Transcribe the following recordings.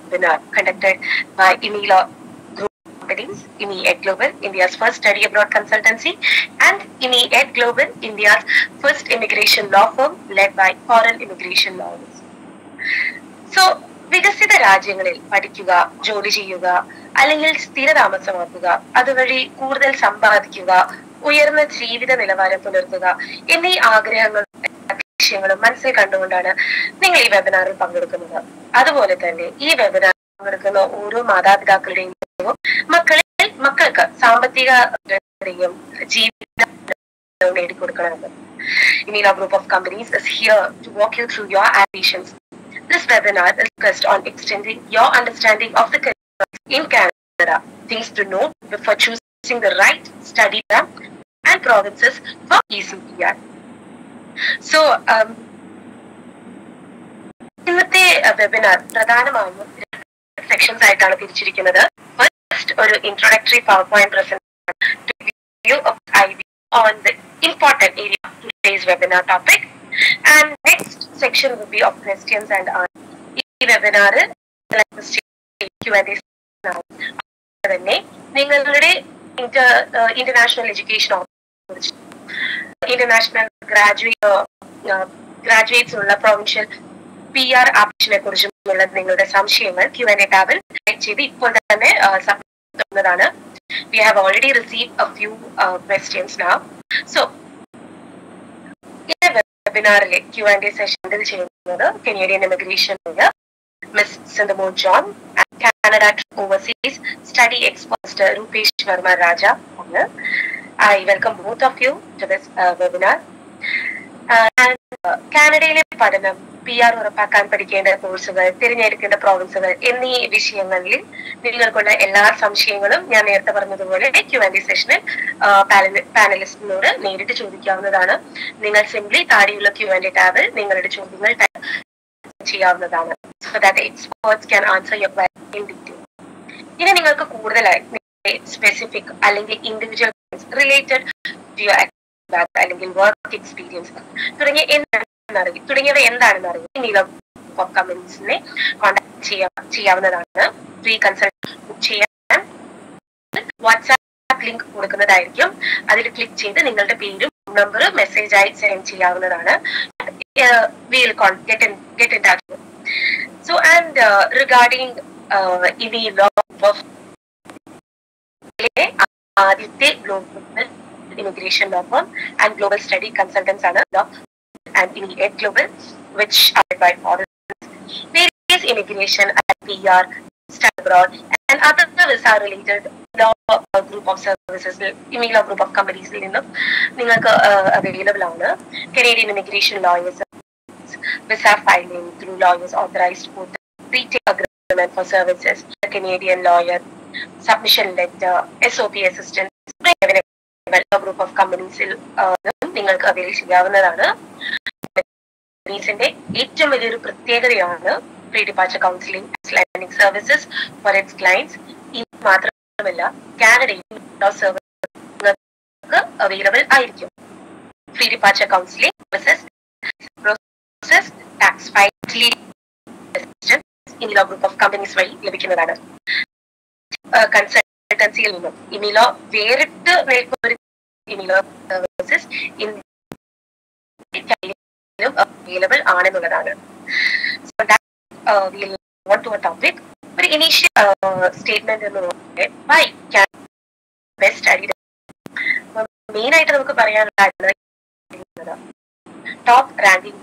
webinar conducted by Emila Group Companies, IMI Ed Global, India's first study abroad consultancy, and IMI Ed Global, India's first immigration law firm led by foreign immigration lawyers. So വികസിത രാജ്യങ്ങളിൽ പഠിക്കുക ജോലി ചെയ്യുക അല്ലെങ്കിൽ സ്ഥിരതാമസമാക്കുക അതുവഴി കൂടുതൽ സമ്പാദിക്കുക ഉയർന്ന ജീവിത നിലവാരം പുലർത്തുക എന്നീ ആഗ്രഹങ്ങളും ലക്ഷ്യങ്ങളും മനസ്സിൽ കണ്ടുകൊണ്ടാണ് നിങ്ങൾ ഈ വെബിനാറിൽ പങ്കെടുക്കുന്നത് അതുപോലെ തന്നെ ഈ വെബിനാറിൽ പങ്കെടുക്കുന്ന ഓരോ മാതാപിതാക്കളുടെയും മക്കളിൽ മക്കൾക്ക് സാമ്പത്തിക ജീവിത നേടിക്കൊടുക്കണമെന്ന് Emila Group of Companies is here to walk you through your ambitions This webinar is focused on extending your understanding of the career in Canada, things to know before choosing the right study program and provinces for ECPR. So, um, ഇന്നത്തെ webinar പ്രധാനമായും sections ആയിട്ടാണ് തിരിച്ചിരിക്കുന്നത് first ഒരു introductory power point present on the important area today's webinar topic and next section will be of questions and ഈ webinar തന്നെ നിങ്ങളുടെ international education international graduate graduates ഉള്ള provincial P R ആപ്ഷനെ കുറിച്ചുമുള്ള നിങ്ങളുടെ സംശയങ്ങൾ ക്യു എൻ എ ടാബിൽ ചെയ്ത് ഇപ്പോൾ തന്നെ submit we have already receive a few questions നാ സോ വെബിനാറിലെ ക്യു ആൻഡ് എ സെഷൻ ചെയ്യുന്നത് കനേഡിയൻ ഇമിഗ്രേഷൻ മിസ് സിന്ധമോ ജോൺ കാനഡ ഓവർസീസ് സ്റ്റഡി എക്സ്പോസ്റ്റ് രൂപേഷ് വർമ്മ രാജ ആണ് I welcome both of you to this webinar കാനഡയിലെ പഠനം പി ആർ ഉറപ്പാക്കാൻ പഠിക്കേണ്ട കോഴ്സുകൾ തിരഞ്ഞെടുക്കേണ്ട പ്രോവിൻസുകൾ എന്നീ വിഷയങ്ങളിൽ നിങ്ങൾക്കുള്ള എല്ലാ സംശയങ്ങളും ഞാൻ നേരത്തെ പറഞ്ഞതുപോലെ ക്യു ആൻഡ് ഡി സെഷനിൽ പാനലിസ്റ്റിനോട് നേരിട്ട് ചോദിക്കാവുന്നതാണ് നിങ്ങൾ സിംപ്ലി താഴെയുള്ള ക്യു ആൻഡ് ഡി ടാബിൽ നിങ്ങളുടെ ചോദ്യങ്ങൾ ചെയ്യാവുന്നതാണ് so that experts can answer your question in detail ഇനി നിങ്ങൾക്ക് കൂടുതലായി സ്പെസിഫിക് അല്ലെങ്കിൽ ഇൻഡിവിജ്വൽ റിലേറ്റഡ് ടു യുവർ അല്ലെങ്കിൽ വർക്ക് എക്സ്പീരിയൻസ് തുടങ്ങിയ എന്താണെന്നറിയും തുടങ്ങിയവ എന്താണെന്ന് അറിയും നീലം ഓഫ് കമ്പനീസിനെ കോൺടാക്ട് ചെയ്യാ ചെയ്യാവുന്നതാണ് ഫ്രീ കൺസൾട്ട് ബുക്ക് ചെയ്യാൻ വാട്സാപ്പ് ലിങ്ക് കൊടുക്കുന്നതായിരിക്കും അതിൽ ക്ലിക്ക് ചെയ്ത് നിങ്ങളുടെ പേരും നമ്പർ മെസ്സേജ് ആയി സെൻഡ് ചെയ്യാവുന്നതാണ് will get in get in touch so and regarding ഇനി ലോ ഓഫ് ആദ്യത്തെ global immigration law firm and global study consultants are law and Ed Global, which are by foreigners, various immigration and PR, study abroad, and other visa related law uh, group of services, Emila group of companies നിന്നും നിങ്ങൾക്ക് available ആണ് Canadian immigration lawyers visa filing through lawyers authorised for retail agreement for services Canadian lawyer submission letter S O P assistance group of കമ്പനീസിൽ നിങ്ങൾക്ക് avail ചെയ്യാവുന്നതാണ് കമ്പനീസിന്റെ ഏറ്റവും വലിയൊരു പ്രത്യേകതയാണ് pre departure counselling learning services for its clients ഇത് മാത്രമല്ല കാനഡയിൽ സർവീസ് അവൈലബിൾ ആയിരിക്കും pre departure counselling services process tax file ഇനിലോ ഗ്രൂപ്പ് ഓഫ് കമ്പനീസ് വഴി ലഭിക്കുന്നതാണ് കൺസൾട്ടൻസിയിൽ നിന്നും ഇനിലോ വേറിട്ട് നിൽക്കുന്ന ഒരു ഇനിലോ സർവീസസ് അവൈലബിൾ ആണെന്നുള്ളതാണ് ടോപ്പിക് ഒരു ഇനീഷ്യൽ സ്റ്റേറ്റ്മെന്റ് എന്ന് പറയുന്നത് why can best study main ആയിട്ട് നമുക്ക് പറയാനുള്ള ടോപ്പ് റാങ്കിങ്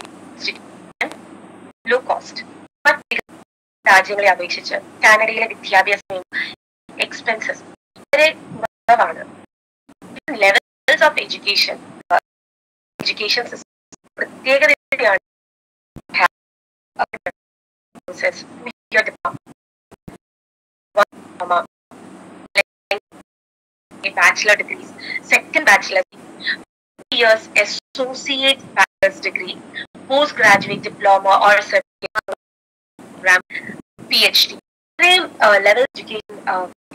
ലോ കോസ്റ്റ് രാജ്യങ്ങളെ അപേക്ഷിച്ച് കാനഡയിലെ വിദ്യാഭ്യാസം എക്സ്പെൻസസ് വളരെ കുറവാണ് levels of education education system പ്രത്യേകതയാണ് bachelor degrees, second bachelor years associate bachelor's degree, postgraduate diploma or certificate program, PhD. ഇത്രയും ലെവൽ എഡ്യൂക്കേഷൻ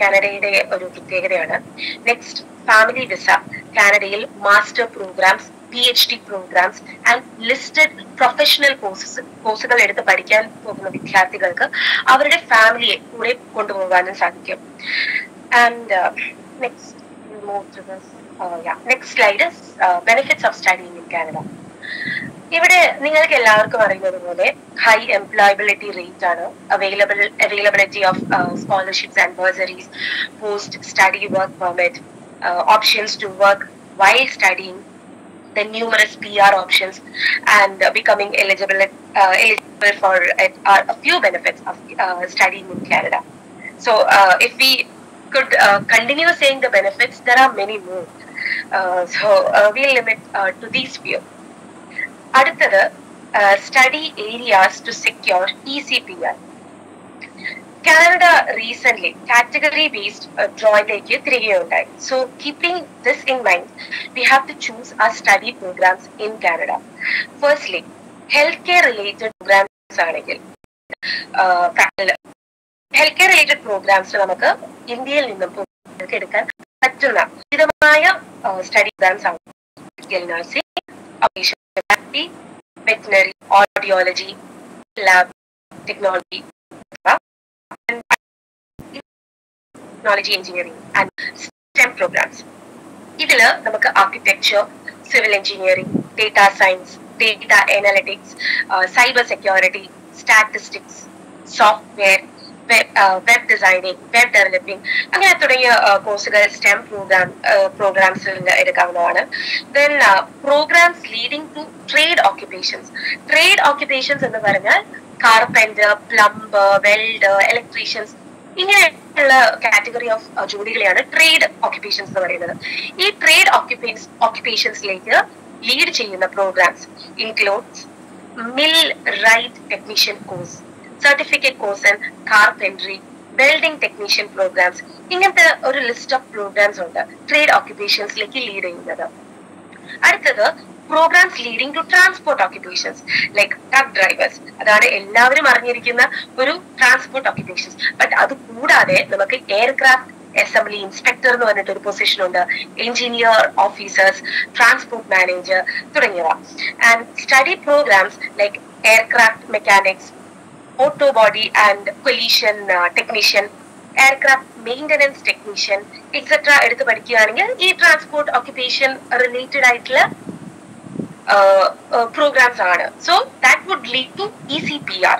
കാനഡയുടെ ഒരു പ്രത്യേകതയാണ് നെക്സ്റ്റ് ഫാമിലി വിസ കാനഡയിൽ master programmes P H D programmes and listed professional courses കോഴ്സുകൾ എടുത്ത് പഠിക്കാൻ പോകുന്ന വിദ്യാർത്ഥികൾക്ക് അവരുടെ ഫാമിലിയെ കൂടെ കൊണ്ടുപോകാനും സാധിക്കും and next next slide benefits of studying in Canada ഇവിടെ നിങ്ങൾക്ക് എല്ലാവർക്കും അറിയുന്നത് പോലെ ഹൈ എംപ്ലോയബിലിറ്റി റേറ്റ് ആണ് available availability of scholarships and bursaries post study work permit options to work while studying the numerous PR options and uh, becoming eligible uh, eligible for it are a few benefits of uh, studying in Canada. So uh, if we could uh, continue saying the benefits, there are many more. Uh, so uh, we'll limit uh, to these few. അടുത്തത് study areas to secure E C P R Canada recent category based ഡ്രോയിലേക്ക് തിരികെയുണ്ടായി so keeping this in mind we have to choose a study programmes in Canada firstly health care related programmes ആണെങ്കിൽ health care related programmes നമുക്ക് ഇന്ത്യയിൽ നിന്നും നമുക്ക് എടുക്കാൻ പറ്റുന്ന വിധമായ സ്റ്റഡി പ്രോഗ്രാംസ് ആണ് medical nursing therapy, veterinary, audiology, lab, technology, and technology engineering and STEM programs. ഇതില് നമുക്ക് architecture civil engineering data science data analytics cyber security statistics software web designing web developing അങ്ങനെ തുടങ്ങിയ കോഴ്സുകൾ സ്റ്റെം പ്രോഗ്രാം പ്രോഗ്രാംസിൽ എടുക്കാവുന്നതാണ് then programmes leading to trade occupations trade occupations എന്ന് പറഞ്ഞാൽ carpenter plumber welder electricians ഇങ്ങനെയുള്ള കാറ്റഗറി ഓഫ് ജോലികളെയാണ് trade occupations എന്ന് പറയുന്നത് ഈ ട്രേഡ് ഓക്യുപ്പേഷൻസ് ഓക്യുപ്പേഷൻസിലേക്ക് ലീഡ് ചെയ്യുന്ന programmes includes millwright technician course certificate course and carpentry welding technician programmes ഇങ്ങനത്തെ ഒരു ലിസ്റ്റ് ഓഫ് പ്രോഗ്രാംസ് ഉണ്ട് ട്രേഡ് ഓക്യുപ്പേഷൻസിലേക്ക് ലീഡ് ചെയ്യുന്നത് അടുത്തത് programmes leading to transport occupations like truck drivers അതാണ് എല്ലാവരും അറിഞ്ഞിരിക്കുന്ന ഒരു ട്രാൻസ്പോർട്ട് ഓക്യുപ്പേഷൻസ് ബട്ട് അത് കൂടാതെ നമുക്ക് എയർക്രാഫ്റ്റ് അസംബ്ലി ഇൻസ്പെക്ടർ എന്ന് പറഞ്ഞിട്ട് ഒരു പൊസിഷൻ ഉണ്ട് എഞ്ചിനീയർ ഓഫീസേഴ്സ് ട്രാൻസ്പോർട്ട് മാനേജർ തുടങ്ങിയവ and study programs like aircraft mechanics auto body and collision technician aircraft maintenance technician etcetera എടുത്ത് പഠിക്കുകയാണെങ്കിൽ ഈ ട്രാൻസ്പോർട്ട് ഓക്യുപ്പേഷൻ റിലേറ്റഡ് ആയിട്ടുള്ള പ്രോഗ്രാംസ് ആണ് so that would lead to E C P R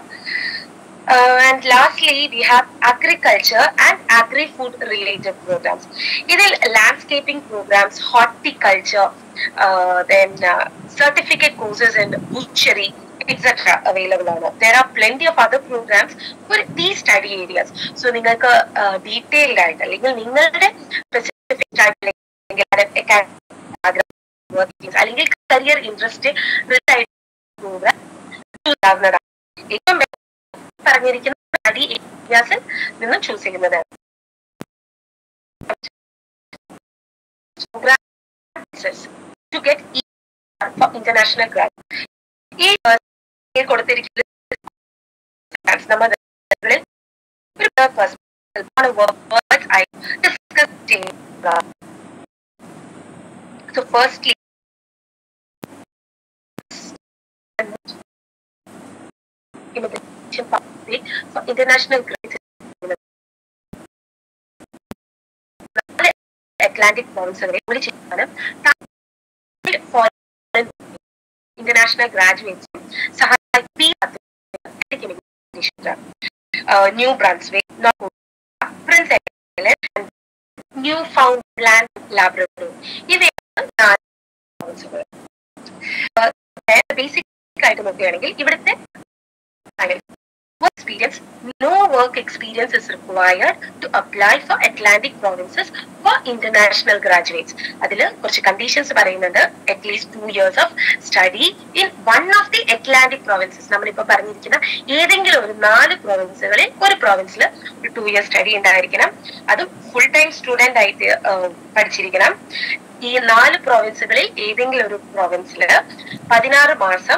and lastly we have agriculture and agri food related programs ഇതിൽ landscaping programs horticulture then certificate courses and butchery etcetera available ആണ് there are plenty of other programmes four the study areas so നിങ്ങൾക്ക് detailed ആയിട്ട് അല്ലെങ്കിൽ നിങ്ങളുടെ specific ആയിട്ട് അല്ലെങ്കിൽ career interest programme ഏറ്റവും പറഞ്ഞിരിക്കുന്ന സ്റ്റഡി ഏരിയാസിൽ നിന്ന് ചൂസ് ചെയ്യുന്നതാണ് ടു ഗെറ്റ് ഇന്റർനാഷണൽ ഗ്രാജുവേറ്റ് ഈ കൊടുത്തിരിക്കുന്ന നമ്മുടെ I discussed So firstly, immigration pathway for international grades Atlantic provinces ചെയ്യാനും ഫോറിൻ ഇന്റർനാഷണൽ ഗ്രാജുവേറ്റ്സ് സഹായിക്കും New Brunswick Prince Newfoundland Labrador ഇവയാണ് നാല് പ്രോവിൻസുകൾ ബേസിക് ആയിട്ട് നോക്കുകയാണെങ്കിൽ ഇവിടുത്തെ experience, no work experience is required to apply for Atlantic provinces for international graduates. അതിൽ കുറച്ച് conditions പറയുന്നുണ്ട് at least two years of study in one of the Atlantic provinces നമ്മളിപ്പോൾ പറഞ്ഞിരിക്കുന്ന ഏതെങ്കിലും ഒരു നാല് പ്രോവിൻസുകളിൽ ഒരു പ്രോവിൻസിൽ ഒരു ടു ഇയർ സ്റ്റഡി ഉണ്ടായിരിക്കണം അതും ഫുൾ ടൈം സ്റ്റുഡന്റ് ആയിട്ട് പഠിച്ചിരിക്കണം ഈ നാല് പ്രോവിൻസുകളിൽ ഏതെങ്കിലും ഒരു പ്രോവിൻസിൽ പതിനാറ് മാസം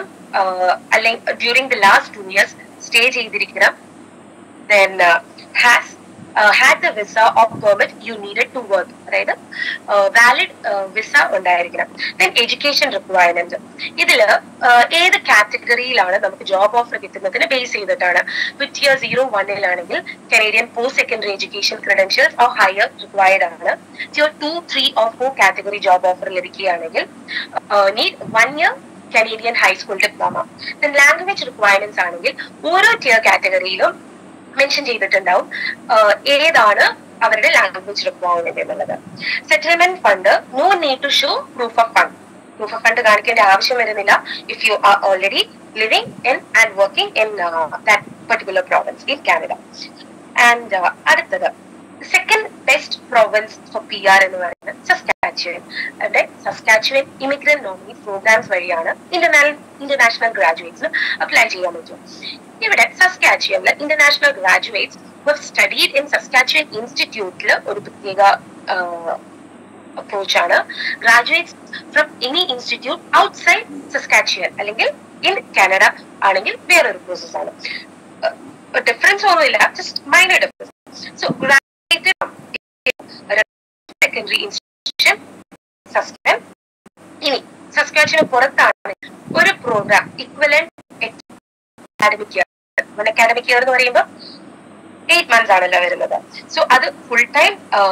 അല്ലെങ്കിൽ during the last two years stay ചെയ്തിരിക്കണം then has had the visa of permit you needed to work അതായത് വാലിഡ് വിസ ഉണ്ടായിരിക്കണം ദെൻ എഡ്യൂക്കേഷൻ റിക്വയർമെന്റ് ഇതില് uh, ഏത് കാറ്റഗറിയിലാണ് നമുക്ക് ജോബ് ഓഫർ കിട്ടുന്നതിന് ബേസ് ചെയ്തിട്ടാണ് വിത്ത് ഇയർ സീറോ വണ്ണിലാണെങ്കിൽ Canadian post secondary education credentials of higher required ആണ് tier two three or four category job offer ലഭിക്കുകയാണെങ്കിൽ need one year Canadian high school diploma then language requirements ആണെങ്കിൽ ഓരോ tier കാറ്റഗറിയിലും mention ചെയ്തിട്ടുണ്ടാവും ആഹ് ഏതാണ് അവരുടെ ലാംഗ്വേജ് റിക്വയർമെന്റ് എന്നുള്ളത് settlement fund no need to show proof of fund proof of fund കാണിക്കേണ്ട ആവശ്യം വരുന്നില്ല if you are already living in and working in that particular province in Canada and അടുത്തത് second best province for P R എന്ന് പറയുന്നത് Saskatchewan അവിടെ Saskatchewan immigrant nominee programs വഴിയാണ് international international ഗ്രാജുവേറ്റ്സിന് apply ചെയ്യാൻ പറ്റും ഇവിടെ സസ്കാച്ചുവനിൽ international graduates studied in Saskatchewan ഇൻസ്റ്റിറ്റ്യൂട്ടിൽ ഒരു പ്രത്യേക അപ്രോച്ച് ആണ് graduates from any institute outside Saskatchewan അല്ലെങ്കിൽ ഇൻ കാനഡ ആണെങ്കിൽ വേറൊരു പ്രോസസ് ആണ് ഡിഫറൻസ് ഒന്നുമില്ല just minor difference so graduated secondary institution സസ്കാൻ ഇനി സസ്കാച്ചിന് പുറത്താണ് ഒരു program equivalent academic year academic year എന്ന് പറയുമ്പോൾ എയ്റ്റ് മന്ത്സ് ആണല്ലോ വരുന്നത് സോ അത് ഫുൾ ടൈം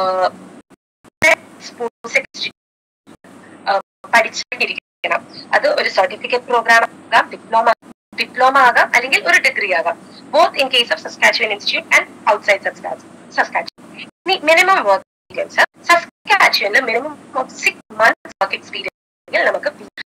സ്പോർട്സ് പഠിച്ചിരിക്കണം അത് ഒരു സർട്ടിഫിക്കറ്റ് പ്രോഗ്രാം ആകാം ഡിപ്ലോമ ഡിപ്ലോമ ആകാം അല്ലെങ്കിൽ ഒരു ഡിഗ്രി ആകാം both in case of Saskatchewan institute and outside Saskatchewan ഇനി മിനിമം വർക്ക് എക്സ്പീരിയൻസ് സസ്കാച്ചുവനിൽ minimum of six months work experience നമുക്ക്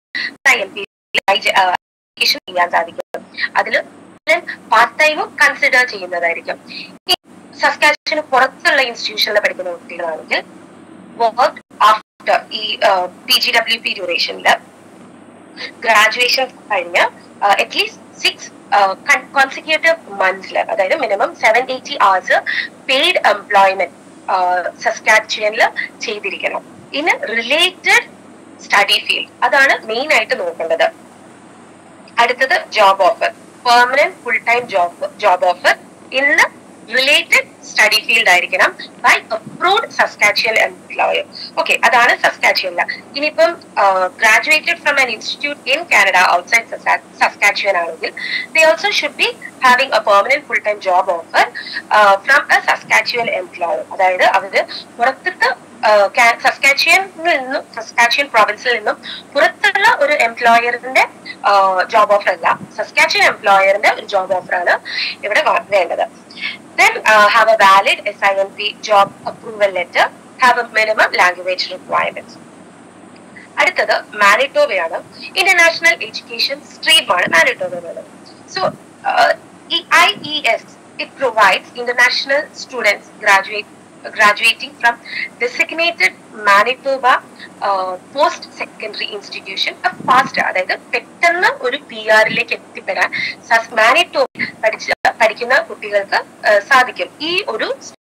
അപ്ലിക്കേഷൻ ചെയ്യാൻ സാധിക്കും അതിൽ പാർട്ട് ടൈമും കൺസിഡർ ചെയ്യുന്നതായിരിക്കും ഈ സസ്കാച്ചിന് പുറത്തുള്ള ഇൻസ്റ്റിറ്റ്യൂഷനിൽ പഠിക്കുന്ന കുട്ടികളാണെങ്കിൽ വർക്ക് ആഫ്റ്റർ ഈ പി ജി ഡബ്ല്യു പി ഡ്യൂറേഷനിൽ ഗ്രാജുവേഷൻ കഴിഞ്ഞ് അറ്റ്ലീസ്റ്റ് സിക്സ് കോൺസിക്യൂട്ടീവ് മന്ത്സിൽ അതായത് minimum seven eighty hours paid employment സസ്കാച്ചുവനിൽ ചെയ്തിരിക്കണം ഇൻ റിലേറ്റഡ് സ്റ്റഡി ഫീൽഡ് അതാണ് മെയിൻ ആയിട്ട് നോക്കേണ്ടത് അടുത്തത് job offer permanent full time job job offer in related study field ആയിരിക്കണം by approved Saskatchewan employer okay അതാണ് സസ്കാച്ചുവൽ ഇനിയിപ്പം graduated from an institute in Canada outside Saskatchewan ആണെങ്കിൽ they also should be having a permanent full time job offer from a Saskatchewan employer അതായത് അവര് പുറത്തത്തെ സസ്കാച്ചുവനിൽ നിന്നും സസ്കാച്ചുവൻ പ്രോവിൻസിൽ നിന്നും പുറത്തുള്ള ഒരു എംപ്ലോയറിന്റെ ജോബ് ഓഫർ അല്ല സസ്കാച്ചുവൻ എംപ്ലോയറിന്റെ ഒരു ജോബ് ഓഫർ ആണ് ഇവിടെ വേണ്ടത് then uh, have a valid SINP job approval letter, have a minimum language requirements. അടുത്തത് മാനിറ്റോവയാണ് ഇന്റർനാഷണൽ എഡ്യൂക്കേഷൻ സ്ട്രീമാണ് മാനിറ്റോവയുള്ളത് സോ ഈ I E S it provides international students graduate graduating from designated Manitoba post secondary institution fast അതായത് പെട്ടെന്ന് ഒരു P ആറിലേക്ക് എത്തിപ്പെടാൻ മാനിറ്റോ പഠിച്ച പഠിക്കുന്ന കുട്ടികൾക്ക് സാധിക്കും ഈ ഒരു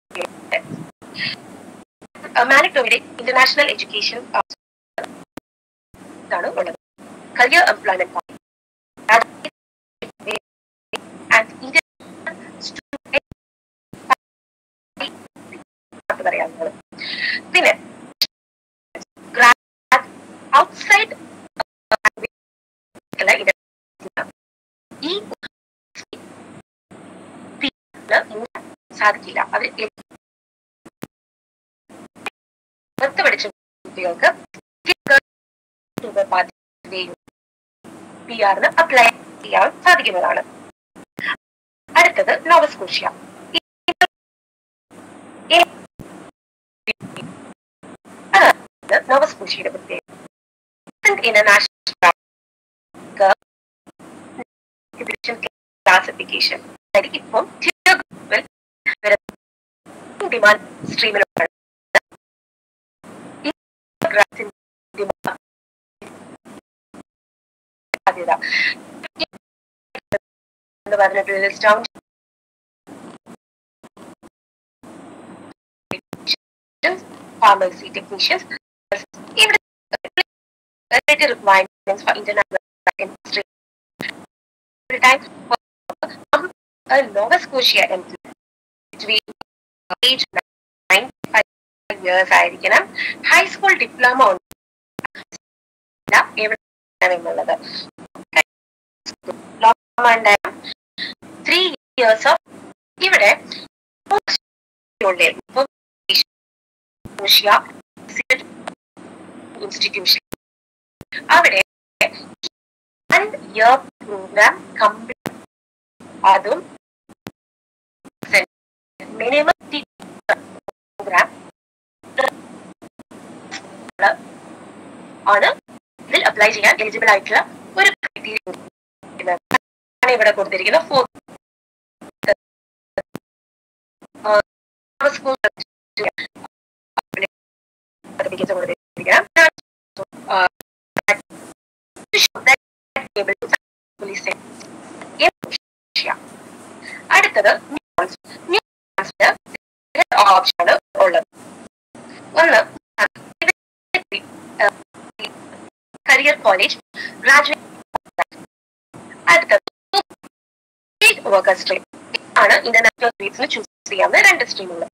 മാനിറ്റോയുടെ ഇന്റർനാഷണൽ എഡ്യൂക്കേഷൻ ആണ് ഉള്ളത് കരിയർ എംപ്ലോയ്മെന്റ് പറയാനുള്ളത് പിന്നെ ഔട്ട്സൈഡ് ഈ സാധിക്കില്ല അവർ പുറത്ത് പഠിച്ച കുട്ടികൾക്ക് പി ആറിന് അപ്ലൈ ചെയ്യാൻ സാധിക്കുന്നതാണ് അടുത്തത് നോവസ്കോഷ്യ നോവസ്കോഷ്യയുടെ പ്രത്യേകത ഇന്റർനാഷണൽ ക്ലാസിഫിക്കേഷൻ ഇപ്പം ഡിമാൻഡ് സ്ട്രീമിലാണ് സാധ്യത എന്ന് പറഞ്ഞിട്ട് ലിസ്റ്റ് ഡൗൺ pharmacy technicians ഇവിടെ requirements for international industry time a Nova Scotia employee age years ആയിരിക്കണം ഹൈസ്കൂൾ ഡിപ്ലോമ എവിടെയാണ് എന്നുള്ളത് ത്രീ ഇയേഴ്സ് ഓഫ് ഇവിടെ ഇൻസ്റ്റിറ്റ്യൂഷൻ അവിടെ വൺ ഇയർ പ്രോഗ്രാം കംപ്ലീറ്റ് അതും മിനിമം പ്രോഗ്രാം ആണ് ഇതിൽ അപ്ലൈ ചെയ്യാൻ എലിജിബിൾ ആയിട്ടുള്ള ഒരു ക്രൈറ്റീരിയ ഇവിടെ കൊടുത്തിരിക്കുന്ന ഫോർ സ്കൂൾ സർട്ടിഫിക്കറ്റ്സ് കൊടുത്തിരിക്കണം അടുത്തത് ഓപ്ഷനാണ് ഉള്ളത് ഒന്ന് കരിയർ കോളേജ് ഗ്രാജുവേറ്റ് അടുത്തത് വർക്കർ സ്ട്രീം ആണ് ഇന്റർനാഷണൽ ഗ്രേഡ്സിന് ചൂസ് ചെയ്യാവുന്ന രണ്ട് സ്ട്രീമുകൾ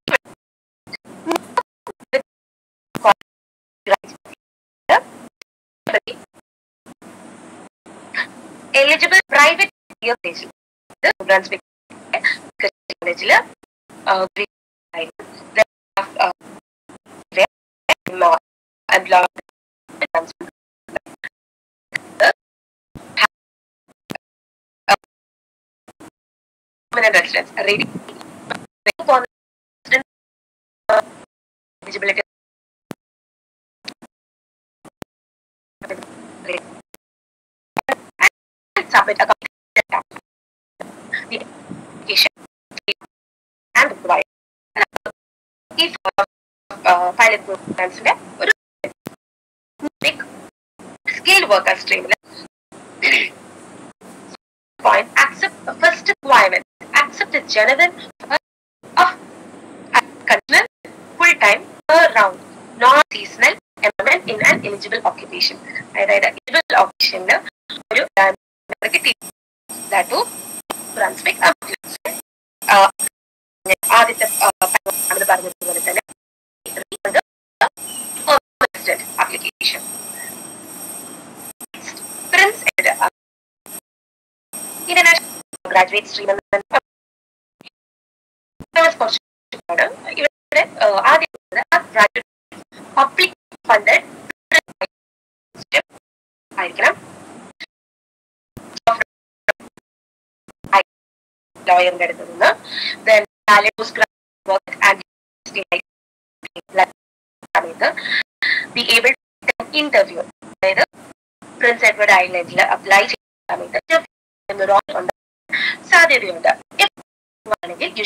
എലിജിബിൾ പ്രൈവറ്റ് കോളേജിൽ കോളേജിൽ residence ready eligibility submit a the application and provide ഈ പൈലറ്റ് പ്രോഗ്രാംസിന്റെ ഒരു സ്കിൽ വർക്കർ സ്ട്രീമിൽ point accept the first requirement accept a general of continual full time per round non seasonal employment in an eligible occupation അതായത് eligible occupation ഒരു ദാറ്റു ബ്രൺസ്പിക് ആദ്യത്തെ നമ്മൾ പറഞ്ഞതുപോലെ തന്നെ application Prince international graduate stream കുറച്ചുപാട് ഇവിടെ ആദ്യം പബ്ലിക് ഫണ്ടഡ് ആയിരിക്കണം ലോയറിന്റെ അടുത്ത് നിന്ന് ദെൻ സമയത്ത് ബി ഏബിൾ ഇന്റർവ്യൂ അതായത് പ്രിൻസ് എഡ്വേർഡ് ഐലൻഡിൽ അപ്ലൈ ചെയ്യുന്ന സമയത്ത് എന്നൊരു ഉണ്ട് സാധ്യതയുണ്ട് ആണെങ്കിൽ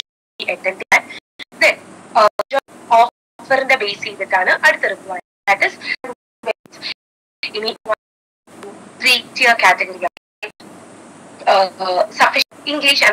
ഓഫറിന്റെ ബേസ് ചെയ്തിട്ടാണ് അടുത്ത റിക്വയർമെന്റ് ഇനി three tier category sufficient English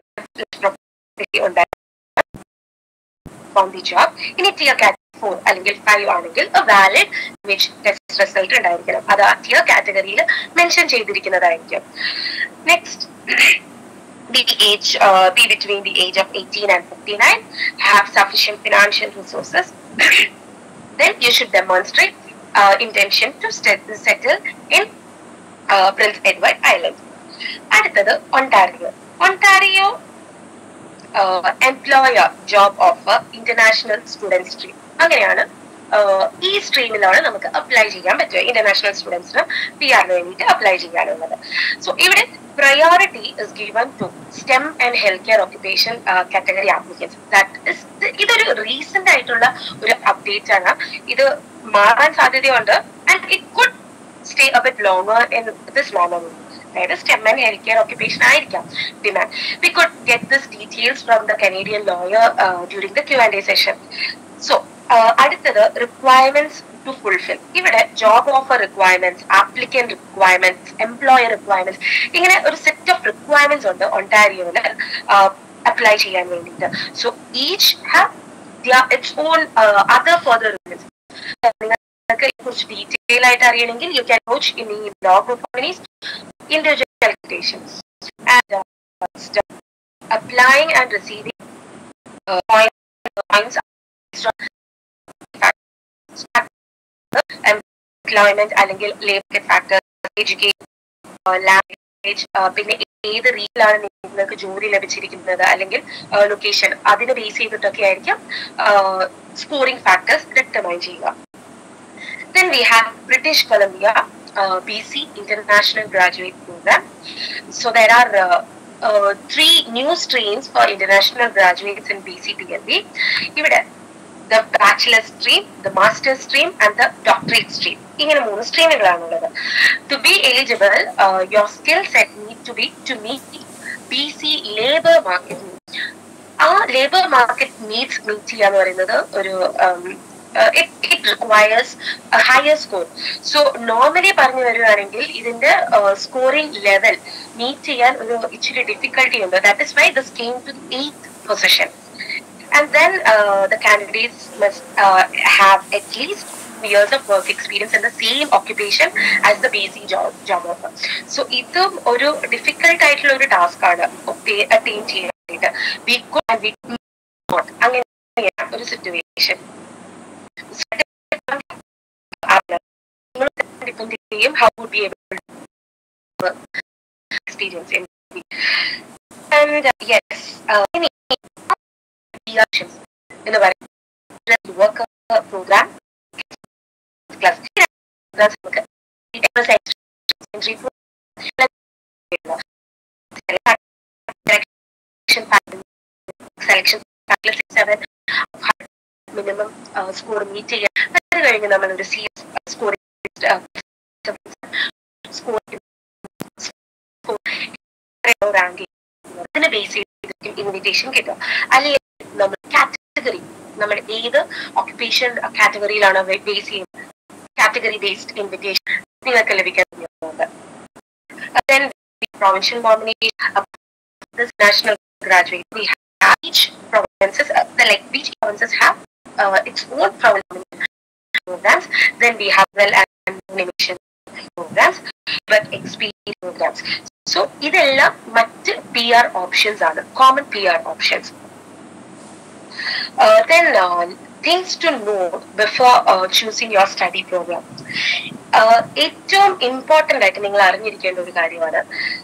job ഇനി ടിയർ കാറ്റഗറി ഫോർ അല്ലെങ്കിൽ ഫൈവ് ആണെങ്കിൽ വാലിഡ് വിച്ച് ടെസ്റ്റ് റിസൾട്ട് ഉണ്ടായിരിക്കണം അത് ആ ടിയർ കാറ്റഗറിയിൽ മെൻഷൻ ചെയ്തിരിക്കുന്നതായിരിക്കും next the age uh, be between the age of 18 and 59 have sufficient financial resources then you should demonstrate uh, intention to settle in uh, prince edward island അടുത്തത് Ontario Ontario employer job offer international student stream അങ്ങനെയാണ് ഈ സ്ട്രീമിലാണ് നമുക്ക് apply ചെയ്യാൻ പറ്റുക international സ്റ്റുഡൻസിന് P ആറിന് വേണ്ടിയിട്ട് apply ചെയ്യാനുള്ളത് സോ ഇവിടെ priority is given to STEM and health care occupation category applicants that is ഇതൊരു റീസെന്റ് ആയിട്ടുള്ള ഒരു അപ്ഡേറ്റ് ആണ് ഇത് മാറാൻ സാധ്യതയുണ്ട് and it could stay a bit longer in this manner അതായത് STEM and health care occupation ആയിരിക്കാം demand we could get this details from the Canadian lawyer during the Q and A session so അടുത്തത് requirements to fulfil ഇവിടെ job offer requirements applicant requirements employer requirements ഇങ്ങനെ ഒരു set of requirements ഉണ്ട് ഒണ്ടാരിയോയില് apply ചെയ്യാൻ വേണ്ടിയിട്ട് so each have its own other further നിങ്ങൾക്ക് കുറിച്ച് detail ആയിട്ട് അറിയണമെങ്കിൽ യു ക്യാൻ കോച്ച് ഇൻ ഈ law companies individual calculations and uh, applying and receiving uh, point points employment അല്ലെങ്കിൽ ലേബർ ഫാക്ടർ എഡ്യൂക്കേഷൻ ലാംഗ്വേജ് പിന്നെ ഏത് രീതിയിലാണ് നിങ്ങൾക്ക് ജോലി ലഭിച്ചിരിക്കുന്നത് അല്ലെങ്കിൽ ലൊക്കേഷൻ അതിനെ ബേസ് ചെയ്തിട്ടൊക്കെ ആയിരിക്കും സ്കോറിംഗ് ഫാക്ടേഴ്സ് ഡിറ്റർമൈൻ ചെയ്യുക Then we have British Columbia uh, BC International Graduate Program. So there are uh, uh, three new streams for international graduates in BCPLB. ഇവിടെ the bachelor stream, the master stream, and the doctorate stream. ഇങ്ങനെ മൂന്ന് സ്ട്രീമുകളാണുള്ളത് to be eligible your skill set need to be to meet B C labour market ആ labour market needs meet ചെയ്യുക എന്ന് പറയുന്നത് ഒരു it requires higher score so normally പറഞ്ഞു വരികയാണെങ്കിൽ ഇതിന്റെ സ്കോറിംഗ് ലെവൽ മീറ്റ് ചെയ്യാൻ ഒരു ഇച്ചിരി ഡിഫിക്കൽട്ടി ഉണ്ട് that is why this came to eighth position and then uh, the candidates must uh, have at least years of work experience in the same occupation as the basic job, job offer. So ഇതും ഒരു difficult ആയിട്ടുള്ള ഒരു task ആണ് attain ചെയ്യാനായിട്ട് we could and we not അങ്ങനെയാണ് ഒരു situation depend ചെയ്യും how would be able experience and yes ഇനി options എന്ന് പറയുന്നത് വർക്ക് പ്രോഗ്രാം ക്ലാസ് നമുക്ക് selection seven minimum score meet ചെയ്യാൻ അത് കഴിഞ്ഞ് നമ്മൾ ഒരു C S score score rank അതിനെ ബേസ് ചെയ്ത് ഇൻവിറ്റേഷൻ കിട്ടുക അല്ലെങ്കിൽ നമ്മൾ കാറ്റഗറി നമ്മൾ ഏത് ഓക്യുപ്പേഷൻ കാറ്റഗറിയിലാണ് ബേസ് ചെയ്യുന്നത് കാറ്റഗറി ബേസ്ഡ് ഇൻവിറ്റേഷൻ നിങ്ങൾക്ക് ലഭിക്കാൻ then provincial nomination uh, this national graduate we have each provinces uh, the like each provinces have uh, its own provincial programs then we have well animation programs but experience programs so ഇതെല്ലാം മറ്റ് P R options ആണ് common P R options uh, then uh, things to know before uh, choosing your study program. Uh, ഏറ്റവും important ആയിട്ട് നിങ്ങൾ അറിഞ്ഞിരിക്കേണ്ട ഒരു കാര്യമാണ്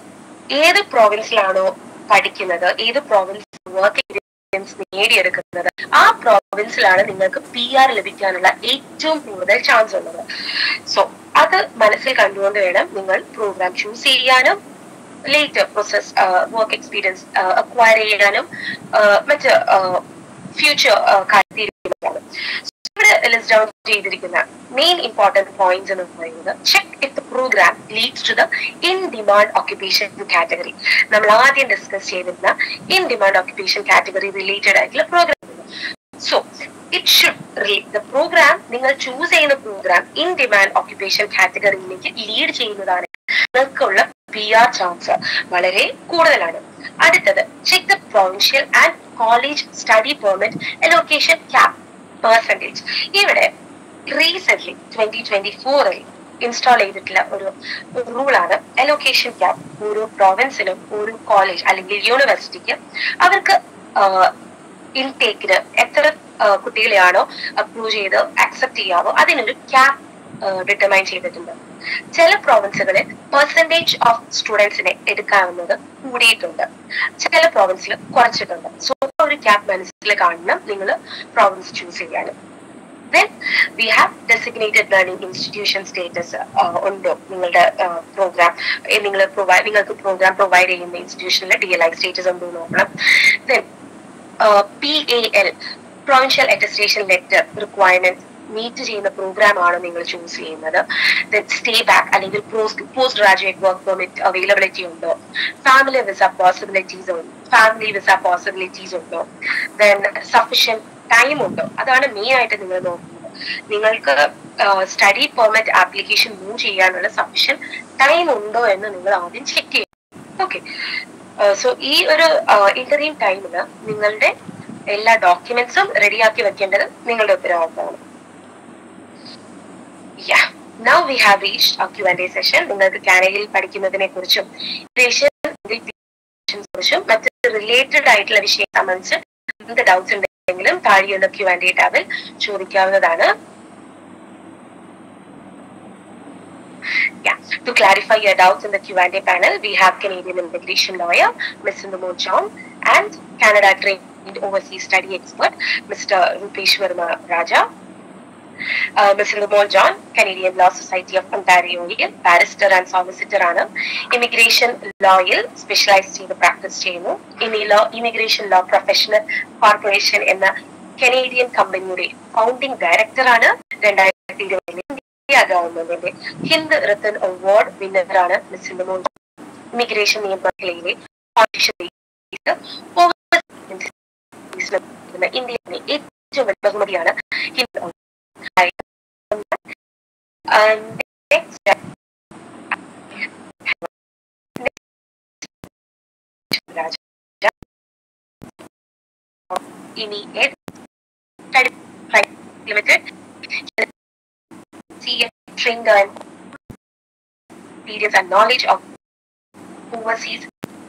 ഏത് പ്രോവിൻസിലാണോ പഠിക്കുന്നത് ഏത് പ്രോവിൻസ് വർക്ക് എക്സ്പീരിയൻസ് നേടിയെടുക്കുന്നത് ആ പ്രോവിൻസിലാണ് നിങ്ങൾക്ക് പി ആർ ലഭിക്കാനുള്ള ഏറ്റവും കൂടുതൽ ചാൻസ് ഉള്ളത് സോ അത് മനസ്സിൽ കണ്ടുകൊണ്ട് വേണം നിങ്ങൾ പ്രോഗ്രാം ചൂസ് ചെയ്യാനും later process work experience acquire ചെയ്യാനും മറ്റ് ഫ്യൂച്ചർ കാര്യത്തിലാണ് ഇവിടെ ലിസ്റ്റ് ഡൗൺ ചെയ്തിരിക്കുന്ന മെയിൻ ഇമ്പോർട്ടന്റ് പോയിന്റ്സ് എന്ന് പറയുന്നത് check if the program leads to the in demand occupation category നമ്മൾ ആദ്യം ഡിസ്കസ് ചെയ്തിരുന്ന in demand occupation category related ആയിട്ടുള്ള program so it should the program നിങ്ങൾ ചൂസ് ചെയ്യുന്ന പ്രോഗ്രാം ഇൻ ഡിമാൻഡ് ഓക്യുപ്പേഷൻ കാറ്റഗറിയിലേക്ക് lead ചെയ്യുന്നതാണ് നിങ്ങൾക്കുള്ള പി ആർ ചാൻസ് വളരെ കൂടുതലാണ് അടുത്തത് check the provincial and college study permit allocation cap percentage ഇവിടെ റീസെന്റ് ട്വന്റി ട്വന്റി ഫോറിൽ ഇൻസ്റ്റാൾ ചെയ്തിട്ടുള്ള ഒരു റൂളാണ് അലോക്കേഷൻ ക്യാപ് ഓരോ പ്രോവിൻസിനും ഓരോ കോളേജ് അല്ലെങ്കിൽ യൂണിവേഴ്സിറ്റിക്ക് അവർക്ക് ഇൻടേക്കിന് എത്ര കുട്ടികളെയാണോ അപ്രൂവ് ചെയ്ത് അക്സെപ്റ്റ് ചെയ്യാവോ അതിനൊരു ക്യാപ് ഡിറ്റർമൈൻ ചെയ്തിട്ടുണ്ട് ചില പ്രോവിൻസുകളിൽ പെർസെൻറ്റേജ് ഓഫ് സ്റ്റുഡൻസിനെ എടുക്കാവുന്നത് കൂടിയിട്ടുണ്ട് ചില പ്രോവിൻസിൽ കുറച്ചിട്ടുണ്ട് സോ ഒരു ക്യാപ് മനസ്സിൽ കാണണം നിങ്ങൾ പ്രോവിൻസ് ചൂസ് ചെയ്യാനും then we have designated learning institution status ഉണ്ടോ നിങ്ങളുടെ പ്രോഗ്രാം നിങ്ങൾ പ്രൊവൈഡ് നിങ്ങൾക്ക് പ്രോഗ്രാം പ്രൊവൈഡ് ചെയ്യുന്ന ഇൻസ്റ്റിറ്റ്യൂഷനിൽ ഡി എൽ ഐ സ്റ്റേറ്റസ് ഉണ്ടോ നോക്കണം then P A L provincial attestation letter requirement meet ചെയ്യുന്ന പ്രോഗ്രാം ആണ് നിങ്ങൾ ചൂസ് ചെയ്യുന്നത് ദെൻ സ്റ്റേ ബാക്ക് അല്ലെങ്കിൽ post graduate work permit availability ഉണ്ടോ ഫാമിലി വിസ പോസിബിലിറ്റീസ് ഉണ്ടോ ഫാമിലി വിസ പോസിബിലിറ്റീസ് ഉണ്ടോ ദെൻ സഫിഷ്യൻ ടൈം ഉണ്ടോ അതാണ് മെയിൻ ആയിട്ട് നിങ്ങൾ നോക്കുന്നത് നിങ്ങൾക്ക് സ്റ്റഡി പെർമിറ്റ് ആപ്ലിക്കേഷൻ മൂവ് ചെയ്യാനുള്ള സഫിഷ്യൻ ടൈം ഉണ്ടോ എന്ന് നിങ്ങൾ ആദ്യം ചെക്ക് ചെയ്യും ഓക്കെ സോ ഈ ഒരു ഇന്റർവ്യൂ ടൈമില് നിങ്ങളുടെ എല്ലാ ഡോക്യുമെന്റ്സും റെഡിയാക്കി വെക്കേണ്ടത് നിങ്ങളുടെ ഉത്തരവാദിത്തമാണ് yeah now we have reach ആ ക്യു ആൻഡ് എ സെഷൻ നിങ്ങൾക്ക് കാനഡയിൽ പഠിക്കുന്നതിനെ കുറിച്ചും കുറിച്ചും മറ്റ് റിലേറ്റഡ് ആയിട്ടുള്ള വിഷയം സംബന്ധിച്ച് എന്ത് ഡൗട്ട്സ് ഉണ്ടെങ്കിൽ ഉണ്ടെങ്കിലും താഴെയുള്ള ക്യു ആൻഡ് എ ടാബിൽ ചോദിക്കാവുന്നതാണ് Yeah. To clarify your doubts in the Q&A panel, we have Canadian immigration lawyer, Ms. Namo John, and Canada trained overseas study expert, Mr. Rupesh Verma Raja. Uh, Mr. Namo John, Canadian Law Society of Ontario, barrister and solicitor ആണ് immigration ലോയിൽ specialise ചെയ്ത് practice ചെയ്യുന്നു ഇനി law immigration law professional corporation എന്ന Canadian കമ്പനിയുടെ founding ഡയറക്ടറാണ് രണ്ടായിരത്തി ഇരുപതിൽ ഇന്ത്യ ഗവൺമെന്റിന്റെ ഹിന്ദ് റത്തൻ അവാർഡ് വിന്നറാണ് മിസ് നമോൻ ഇമിഗ്രേഷൻ നിയമങ്ങളിലെ ഇന്ത്യയിലെ ഏറ്റവും വലിയ ബഹുമതിയാണ് ഹിന്ദ് നെക്സ്റ്റ് ഇനി limited trained and experience and knowledge of overseas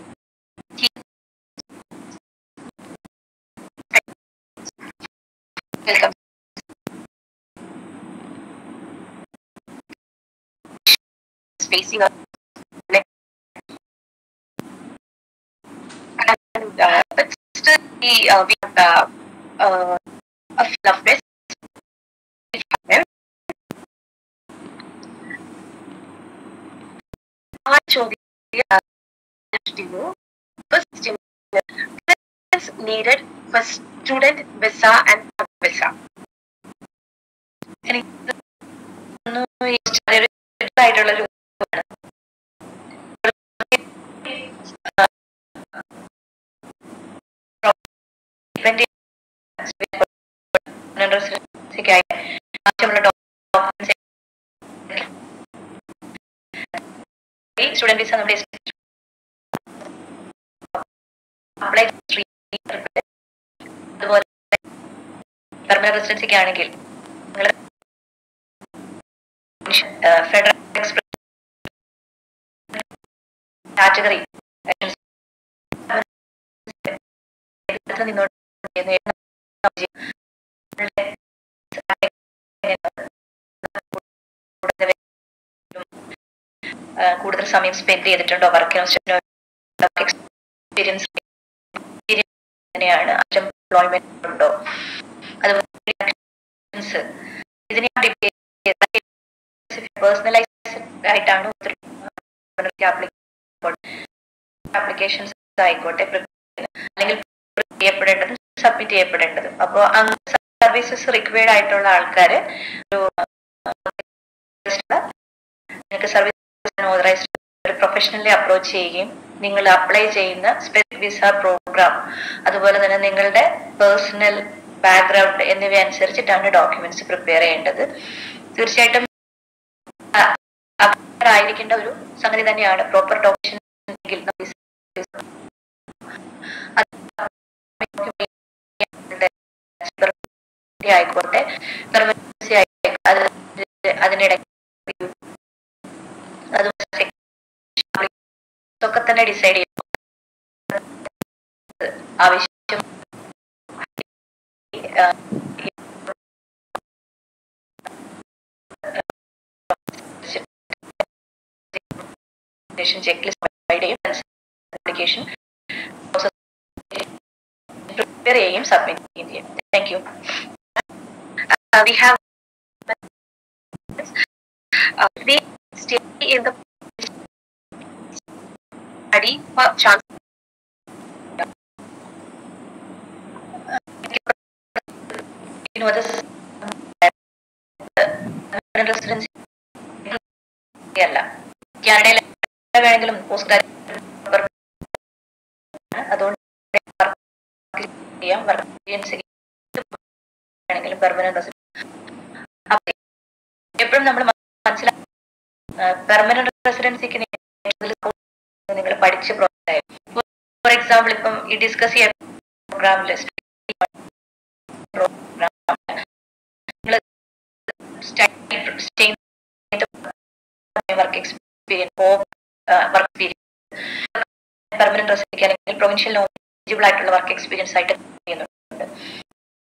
welcome facing up and uh, but still we, uh, we have uh, uh, a feel of this ആ ചോദ്യം first is needed for student visa and work visa. ആയിട്ടുള്ളൊരു ആവശ്യമുള്ള documents student visa നമ്മുടെ apply അതുപോലെ permanent റെസിഡൻസിക്ക് ആണെങ്കിൽ നിങ്ങൾ federal express category നിന്നോട് കൂടുതൽ സമയം സ്പെൻഡ് ചെയ്തിട്ടുണ്ടോ വർക്ക് എക്സ്പീരിയൻസ് തന്നെയാണ് എംപ്ലോയ്മെന്റ് ഉണ്ടോ അതുപോലെ ഇതിനെ പേഴ്സണലൈസ് ആയിട്ടാണ് ആപ്ലിക്കേഷൻസ് ആയിക്കോട്ടെ അല്ലെങ്കിൽ ചെയ്യപ്പെടേണ്ടത് സബ്മിറ്റ് ചെയ്യപ്പെടേണ്ടത് അപ്പോൾ സർവീസസ് റിക്വയർഡ് ആയിട്ടുള്ള ആൾക്കാർ ഒരു നിങ്ങൾക്ക് സർവീസ് ഓതറൈസ്ഡ് ഒരു പ്രൊഫഷണലി അപ്രോച്ച് ചെയ്യുകയും നിങ്ങൾ അപ്ലൈ ചെയ്യുന്ന സ്പെസിഫിക് വിസ പ്രോഗ്രാം അതുപോലെ തന്നെ നിങ്ങളുടെ പേഴ്സണൽ ബാക്ക്ഗ്രൗണ്ട് എന്നിവ അനുസരിച്ചിട്ടാണ് ഡോക്യുമെന്റ്സ് പ്രിപ്പയർ ചെയ്യേണ്ടത് തീർച്ചയായിട്ടും ആയിരിക്കേണ്ട ഒരു സംഗതി തന്നെയാണ് പ്രോപ്പർ ഡോക്യുമെന്റ് ആയിക്കോട്ടെ അതിനിടയ്ക്ക് ഒക്കെ തന്നെ ഡിസൈഡ് ചെയ്യും ആവശ്യം ചെക്ക് ലിസ്റ്റ് പ്രൊവൈഡ് ചെയ്യും ആപ്ലിക്കേഷൻ പ്രിപ്പയർ ചെയ്യും സബ്മിറ്റ് ചെയ്യുകയും ചെയ്യും thank you we have uh, they stay in the study for chance residency അല്ല കാനഡയിൽ വേണമെങ്കിലും പോസ്റ്റ് ഗ്രാജുവേറ്റ് അതുകൊണ്ട് ചെയ്യാം വർക്ക് എക്സ്പീരിയൻസ് ആണെങ്കിലും പെർമനന്റ് റെസിഡൻസ് എപ്പോഴും നമ്മൾ മനസ്സിലാക്കി പെർമനന്റ് റെസിഡൻസിക്ക് നിങ്ങൾ പഠിച്ച പ്രോഗ്രാം ഫോർ എക്സാമ്പിൾ ഇപ്പം ഈ ഡിസ്കസ് ചെയ്യാൻ പ്രോഗ്രാമിൽ work experience work experience permanent റെസിഡൻസിക്ക് അല്ലെങ്കിൽ പ്രൊവിൻഷ്യൽ എലിജിബിൾ ആയിട്ടുള്ള വർക്ക് എക്സ്പീരിയൻസ് ആയിട്ട് ചെയ്യുന്നുണ്ട്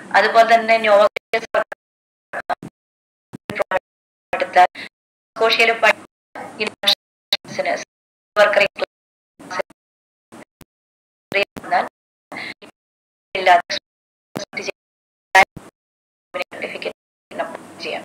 അതുപോലെ തന്നെ നോവൽ എടുത്താൽ സ്കോഷ്യയിൽ വർക്കർ ചെയ്യാം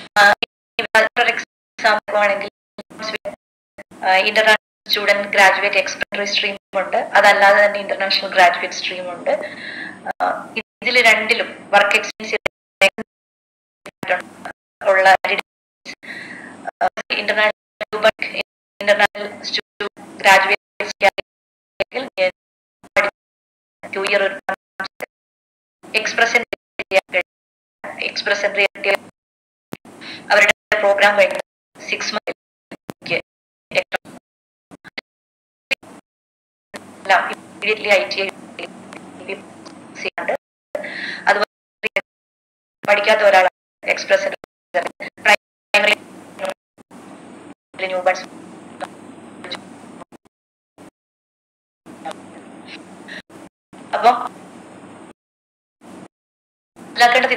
എക്സാമ്പിൾ ആണെങ്കിൽ ഇന്റർനാഷണൽ സ്റ്റുഡന്റ് ഗ്രാജുവേറ്റ് എക്സ്പെൻഡറി സ്ട്രീം ഉണ്ട് അതല്ലാതെ തന്നെ ഇന്റർനാഷണൽ ഗ്രാജുവേറ്റ് സ്ട്രീം ഉണ്ട് ഇതിൽ രണ്ടിലും വർക്ക് എക്സ്പീരിയൻസ് ഉള്ള international international graduate two year express express അവരുടെ പ്രോഗ്രാം കഴിഞ്ഞ് six month immediately I T ഉണ്ട് അതുപോലെ പഠിക്കാത്ത ഒരാൾ എക്സ്പ്രസ് ന്യൂ ബഡ്സ് അപ്പം മനസ്സിലാക്കേണ്ടത്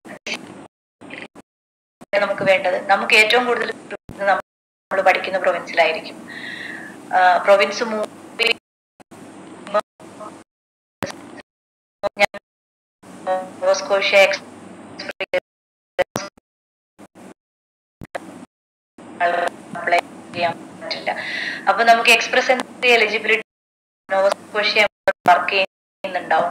നമുക്ക് വേണ്ടത് നമുക്ക് ഏറ്റവും കൂടുതൽ നമ്മൾ പഠിക്കുന്ന പ്രൊവിൻസിലായിരിക്കും പ്രൊവിൻസ് സ്കോഷ്യ അപ്ലൈ ചെയ്യാൻ പറ്റില്ല അപ്പൊ നമുക്ക് express entry eligibility Nova Scotia work ചെയ്യുന്നുണ്ടാവും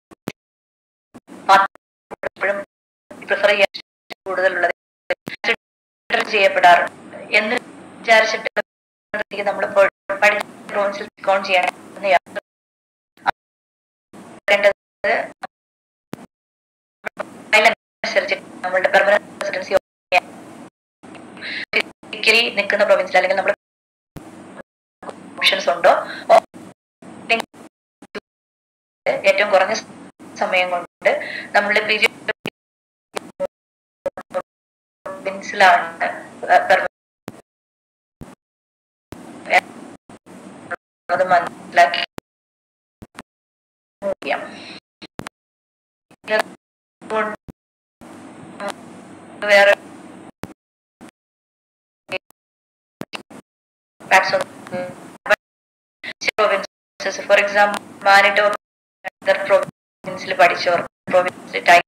എപ്പോഴും പ്രിഫർ ചെയ്യാൻ കൂടുതലുള്ളത് ചെയ്യപ്പെടാറുണ്ട് എന്ന് വിചാരിച്ചിട്ട് നമ്മൾ പഠിച്ച പ്രോവിൻസിൽ കോൺ ചെയ്യണം അനുസരിച്ച് നമ്മളുടെ പെർമനന്റ് റെസിഡൻസി ഫിസിക്കലി നിൽക്കുന്ന പ്രൊവിൻസിൽ അല്ലെങ്കിൽ നമ്മൾ ഓപ്ഷൻസ് ഉണ്ടോ ഏറ്റവും കുറഞ്ഞ സമയം കൊണ്ട് നമ്മളുടെ പീരിയഡ് പ്രൊവിൻസിലാണ് അത് മനസ്സിലാക്കി ചെയ്യാം വേറെ ഫോർ എക്സാമ്പിൾ മാനിറ്റോ പ്രൊവിൻസിൽ പഠിച്ചവർ പ്രൊവിൻസിൽ ടൈപ്പ്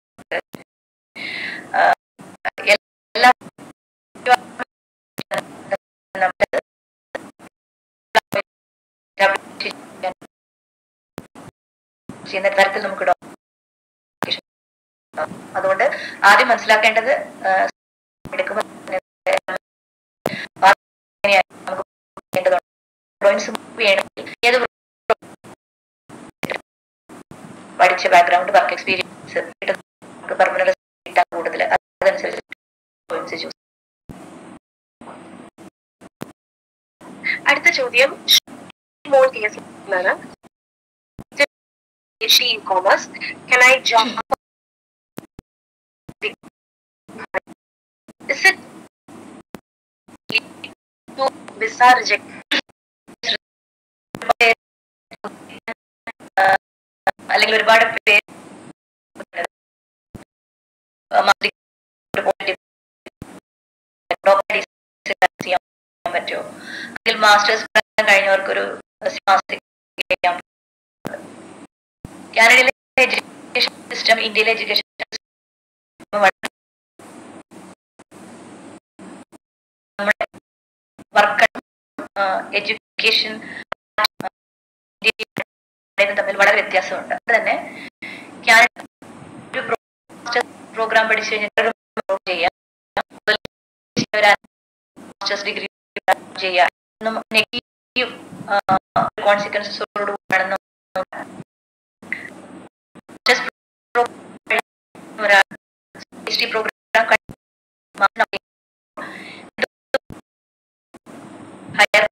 എല്ലാ ചെയ്യുന്ന തരത്തിൽ നമുക്ക് അതുകൊണ്ട് ആദ്യം മനസ്സിലാക്കേണ്ടത് എടുക്കുമ്പോൾ ഏത് പഠിച്ച ബാക്ക്ഗ്രൗണ്ട് വർക്ക് എക്സ്പീരിയൻസ് പെർമനന്റ് കിട്ടാൻ കൂടുതൽ അതനുസരിച്ച് ചൂസ് അടുത്ത ചോദ്യം മോൾ ടി എസ് ആണ് PhD in commerce. Can I jump? Is it to visa reject? അല്ലെങ്കിൽ ഒരുപാട് പേര് ചെയ്യാൻ പറ്റുമോ അല്ലെങ്കിൽ മാസ്റ്റേഴ്സ് കഴിഞ്ഞവർക്ക് ഒരു ചെയ്യാൻ കാനഡയിലെ എഡ്യൂക്കേഷൻ സിസ്റ്റം ഇന്ത്യയിലെ എഡ്യൂക്കേഷൻ നമ്മുടെ വർക്ക് എഡ്യൂക്കേഷൻ തമ്മിൽ വളരെ വ്യത്യാസമുണ്ട് അത് തന്നെ കാനഡ ഒരു പ്രോഗ്രാം പഠിച്ചു കഴിഞ്ഞിട്ട് ചെയ്യാം മാസ്റ്റേഴ്സ് ഡിഗ്രി ചെയ്യാം നെഗറ്റീവ് കോൺസിക്വൻസസോട് കൂടാണെന്ന് പ്രോഗ്രാം ഹയർ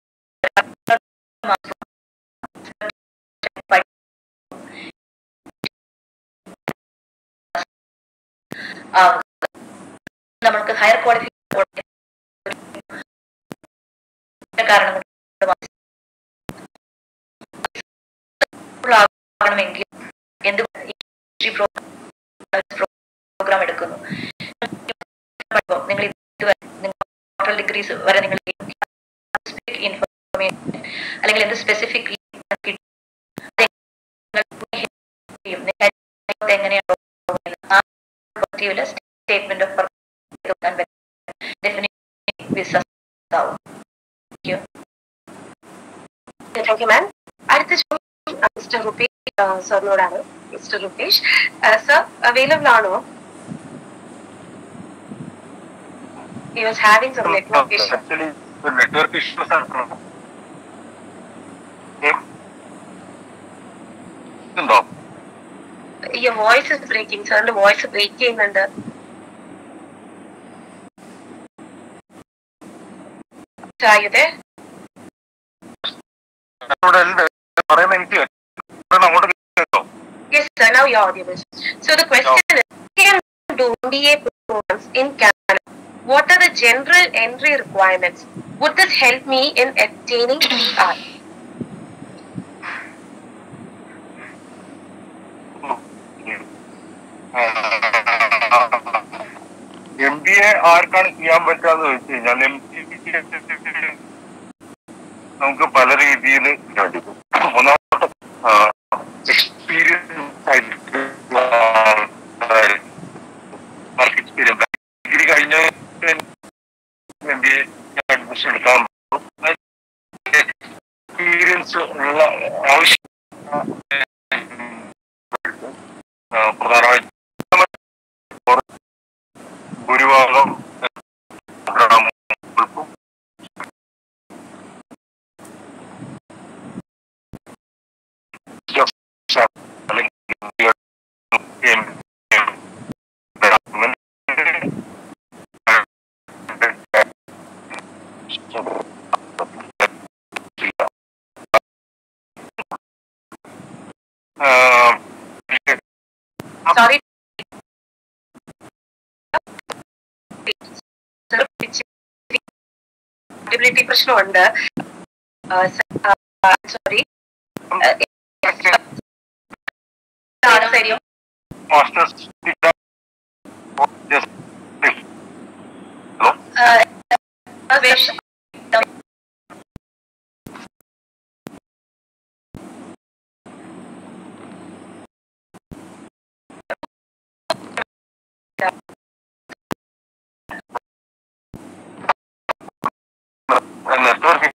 നമ്മൾക്ക് ഹയർ ക്വാളിഫി കാരണം ആകണമെങ്കിൽ എന്തുകൊണ്ട് പ്രോഗ്രാം എടുക്കുന്നു നിങ്ങൾ ഇതുവരെ നിങ്ങൾ ഡിഗ്രീസ് വരെ നിങ്ങൾ ഇൻഫർമേഷൻ അല്ലെങ്കിൽ എന്ത് സ്പെസിഫിക് എങ്ങനെയാണോ ആ സ്റ്റേറ്റ്മെന്റ് ഓഫ് ഡെഫിനറ്റ് ആവും താങ്ക് യു മാം അടുത്ത ചോദ്യം മിസ്റ്റർ റുപേഷ് സാറിനോടാണ് മിസ്റ്റർ റുപേഷ് സർ അവൈലബിൾ ആണോ He was having some network issue. Actually network issues ആണ് ഉണ്ടോ Your voice is breaking. സാറിന്റെ വോയിസ് ബ്രേക്ക് ചെയ്യുന്നുണ്ട് Sir, are you there? ഇവിടെ പറയുന്ന എനിക്ക് കേൾക്കാം. അങ്ങോട്ട് കേട്ടോ Yes, sir. Now you're audible. So the question is, can do MBA programs in Canada? What are the general entry requirements? Would this help me in obtaining PR? M B A ആർക്കാണ് ചെയ്യാൻ പറ്റാന്ന് വെച്ച് കഴിഞ്ഞാൽ M നമുക്ക് പല രീതിയിൽ ലഭിക്കും ഒന്നാമത്തെ experience work experience degree കഴിഞ്ഞ എം ബി എ അഡ്മിഷൻ എടുക്കാൻ എക്സ്പീരിയൻസ് ഉള്ള ആവശ്യം ആ, പ്രധാനമായിട്ടും ഭൂരിഭാഗം പ്രോഗ്രാമുകൾക്കും അല്ലെങ്കിൽ എം- എം- ആ, Sorry. Sir, ability പ്രശ്നമുണ്ട് സോറി താല്പര്യം മാസ്റ്റേഴ്സ് ഹലോ നെറ്റ്വർക്ക്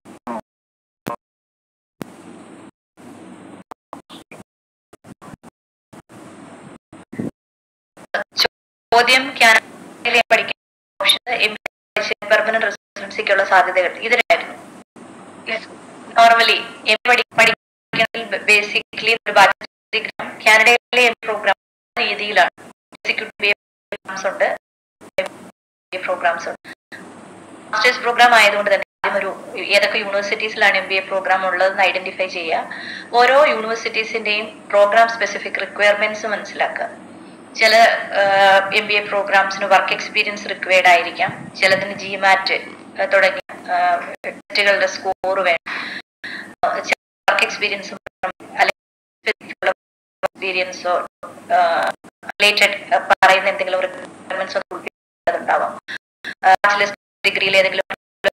ചോദ്യം കാനഡയിലെ പഠിക്കാൻ ഓപ്ഷൻ പെർമനന്റ് റെസിഡൻസിക്കുള്ള സാധ്യതകൾ ഇതിനായിരുന്നു നോർമലി എം പഠി പഠിക്കണമെങ്കിൽ ബേസിക്കലി ഒരു ബാച്ചിലർ കാനഡയിലെ എം പ്രോഗ്രാം രീതിയിലാണ് എക്സിക്യൂട്ടീവ് പ്രോഗ്രാംസ് ഉണ്ട് പ്രോഗ്രാംസ് ഉണ്ട് മാസ്റ്റേഴ്സ് പ്രോഗ്രാം ആയതുകൊണ്ട് തന്നെ ആദ്യം ഒരു ഏതൊക്കെ യൂണിവേഴ്സിറ്റീസിലാണ് എം ബി എ പ്രോഗ്രാം ഉള്ളതെന്ന് ഐഡന്റിഫൈ ചെയ്യുക ഓരോ യൂണിവേഴ്സിറ്റീസിന്റെയും പ്രോഗ്രാം സ്പെസിഫിക് റിക്വയർമെന്റ്സ് മനസ്സിലാക്കുക ചില എം ബി എ പ്രോഗ്രാംസിന് വർക്ക് എക്സ്പീരിയൻസ് റിക്വയർഡ് ആയിരിക്കാം ചിലതിന് ജി മാറ്റ് തുടങ്ങിയ ടെസ്റ്റുകളുടെ സ്കോർ വേണം വർക്ക് എക്സ്പീരിയൻസ് അല്ലെങ്കിൽ എക്സ്പീരിയൻസോ റിലേറ്റഡ് പറയുന്ന എന്തെങ്കിലും റിക്വയർമെന്റ്സ് ഒന്നും ഉൾപ്പെടുന്നുണ്ടാവാം ബാച്ചിലേഴ്സ് ഡിഗ്രിയിൽ ഏതെങ്കിലും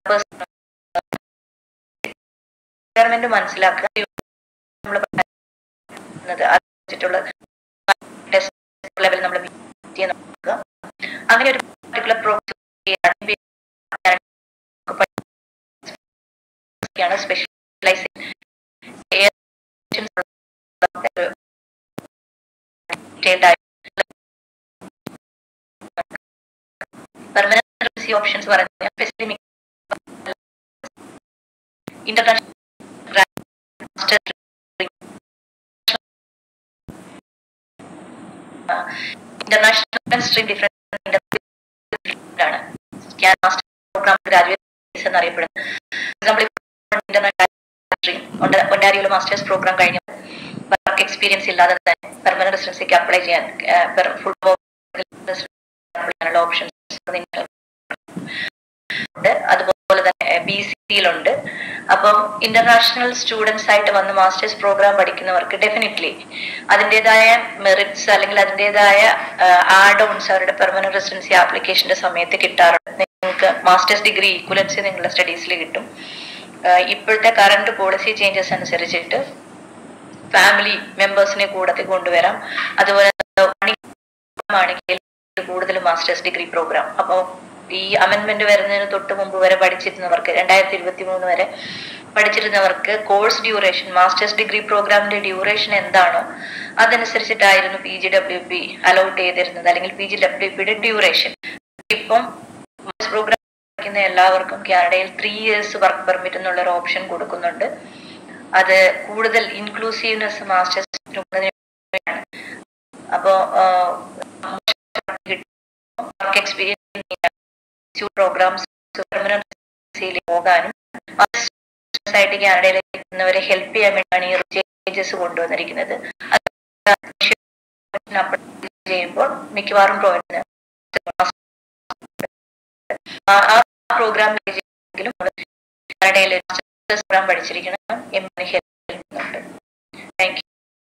റിക്വയർമെന്റ് മനസ്സിലാക്കുക നമ്മൾ അതിനുള്ള ടെസ്റ്റ് ലെവൽ നമ്മൾ നോക്കുക അങ്ങനെ ഒരു particular program specialization permanent options പറഞ്ഞാൽ specific international master international stream difference ആണ് സ്കാൻ മാസ്റ്റർ പ്രോഗ്രാം ഗ്രാജുവേറ്റ് എന്നറിയപ്പെടുന്നത് എക്സാമ്പിൾ ഇന്റർനാഷണൽ സ്ട്രീം ഒണ്ടാരിയോയിലെ മാസ്റ്റേഴ്സ് പ്രോഗ്രാം കഴിഞ്ഞു വർക്ക് എക്സ്പീരിയൻസ് ഇല്ലാതെ തന്നെ പെർമനന്റ് റെസിഡൻസിക്ക് അപ്ലൈ ചെയ്യാൻ ഫുൾ ഓപ്ഷൻസ് ഉണ്ട് അതുപോലെ തന്നെ ബി സിയിലുണ്ട് അപ്പം ഇന്റർനാഷണൽ സ്റ്റുഡൻസ് ആയിട്ട് വന്ന് മാസ്റ്റേഴ്സ് പ്രോഗ്രാം പഠിക്കുന്നവർക്ക് ഡെഫിനറ്റ്ലി അതിൻ്റെതായ മെറിറ്റ്സ് അല്ലെങ്കിൽ അതിൻ്റെതായ ആഡ് ഓൺസ് അവരുടെ പെർമനന്റ് റെസിഡൻസി ആപ്ലിക്കേഷന്റെ സമയത്ത് കിട്ടാറുണ്ട് നിങ്ങൾക്ക് മാസ്റ്റേഴ്സ് ഡിഗ്രി ഈക്വലൻസി നിങ്ങളുടെ സ്റ്റഡീസിൽ കിട്ടും ആഹ് ഇപ്പോഴത്തെ കറണ്ട് പോളിസി ചേഞ്ചസ് അനുസരിച്ചിട്ട് ഫാമിലി മെമ്പേഴ്സിനെ കൂടത്തിൽ കൊണ്ടുവരാം അതുപോലെ ആണെങ്കിൽ കൂടുതൽ മാസ്റ്റേഴ്സ് ഡിഗ്രി പ്രോഗ്രാം അപ്പോൾ ഈ അമെന്റ്മെന്റ് വരുന്നതിന് തൊട്ട് മുമ്പ് വരെ പഠിച്ചിരുന്നവർക്ക് രണ്ടായിരത്തി ഇരുപത്തി മൂന്ന് വരെ പഠിച്ചിരുന്നവർക്ക് കോഴ്സ് ഡ്യൂറേഷൻ മാസ്റ്റേഴ്സ് ഡിഗ്രി പ്രോഗ്രാമിന്റെ ഡ്യൂറേഷൻ എന്താണോ അതനുസരിച്ചിട്ടായിരുന്നു P G W P allot ചെയ്തിരുന്നത് അല്ലെങ്കിൽ പി ജി ഡബ്ല്യു പിയുടെ ഡ്യൂറേഷൻ ഇപ്പം പ്രോഗ്രാം പഠിക്കുന്ന എല്ലാവർക്കും കാനഡയിൽ ത്രീ ഇയേഴ്സ് വർക്ക് പെർമിറ്റ് എന്നുള്ള ഒരു ഓപ്ഷൻ കൊടുക്കുന്നുണ്ട് അത് കൂടുതൽ ഇൻക്ലൂസീവ്നെസ് മാസ്റ്റേഴ്സ് വേണ്ടിയാണ് അപ്പോ വർക്ക് എക്സ്പീരിയൻസ് പ്രോഗ്രാംസ് പോകാനും ആയിട്ട് കാനഡയിലേക്ക് എത്തുന്നവരെ ഹെൽപ്പ് ചെയ്യാൻ വേണ്ടിയാണ് ഈ ചേഞ്ചസ് കൊണ്ടുവന്നിരിക്കുന്നത് അത് ചെയ്യുമ്പോൾ മിക്കവാറും പ്രൊവൈഡ് ആ പ്രോഗ്രാം എങ്കിലും കാനഡയിൽ പ്രോഗ്രാം പഠിച്ചിരിക്കണം എമ്മിന് ഹെൽപ്പ് ചെയ്യുന്നുണ്ട് താങ്ക്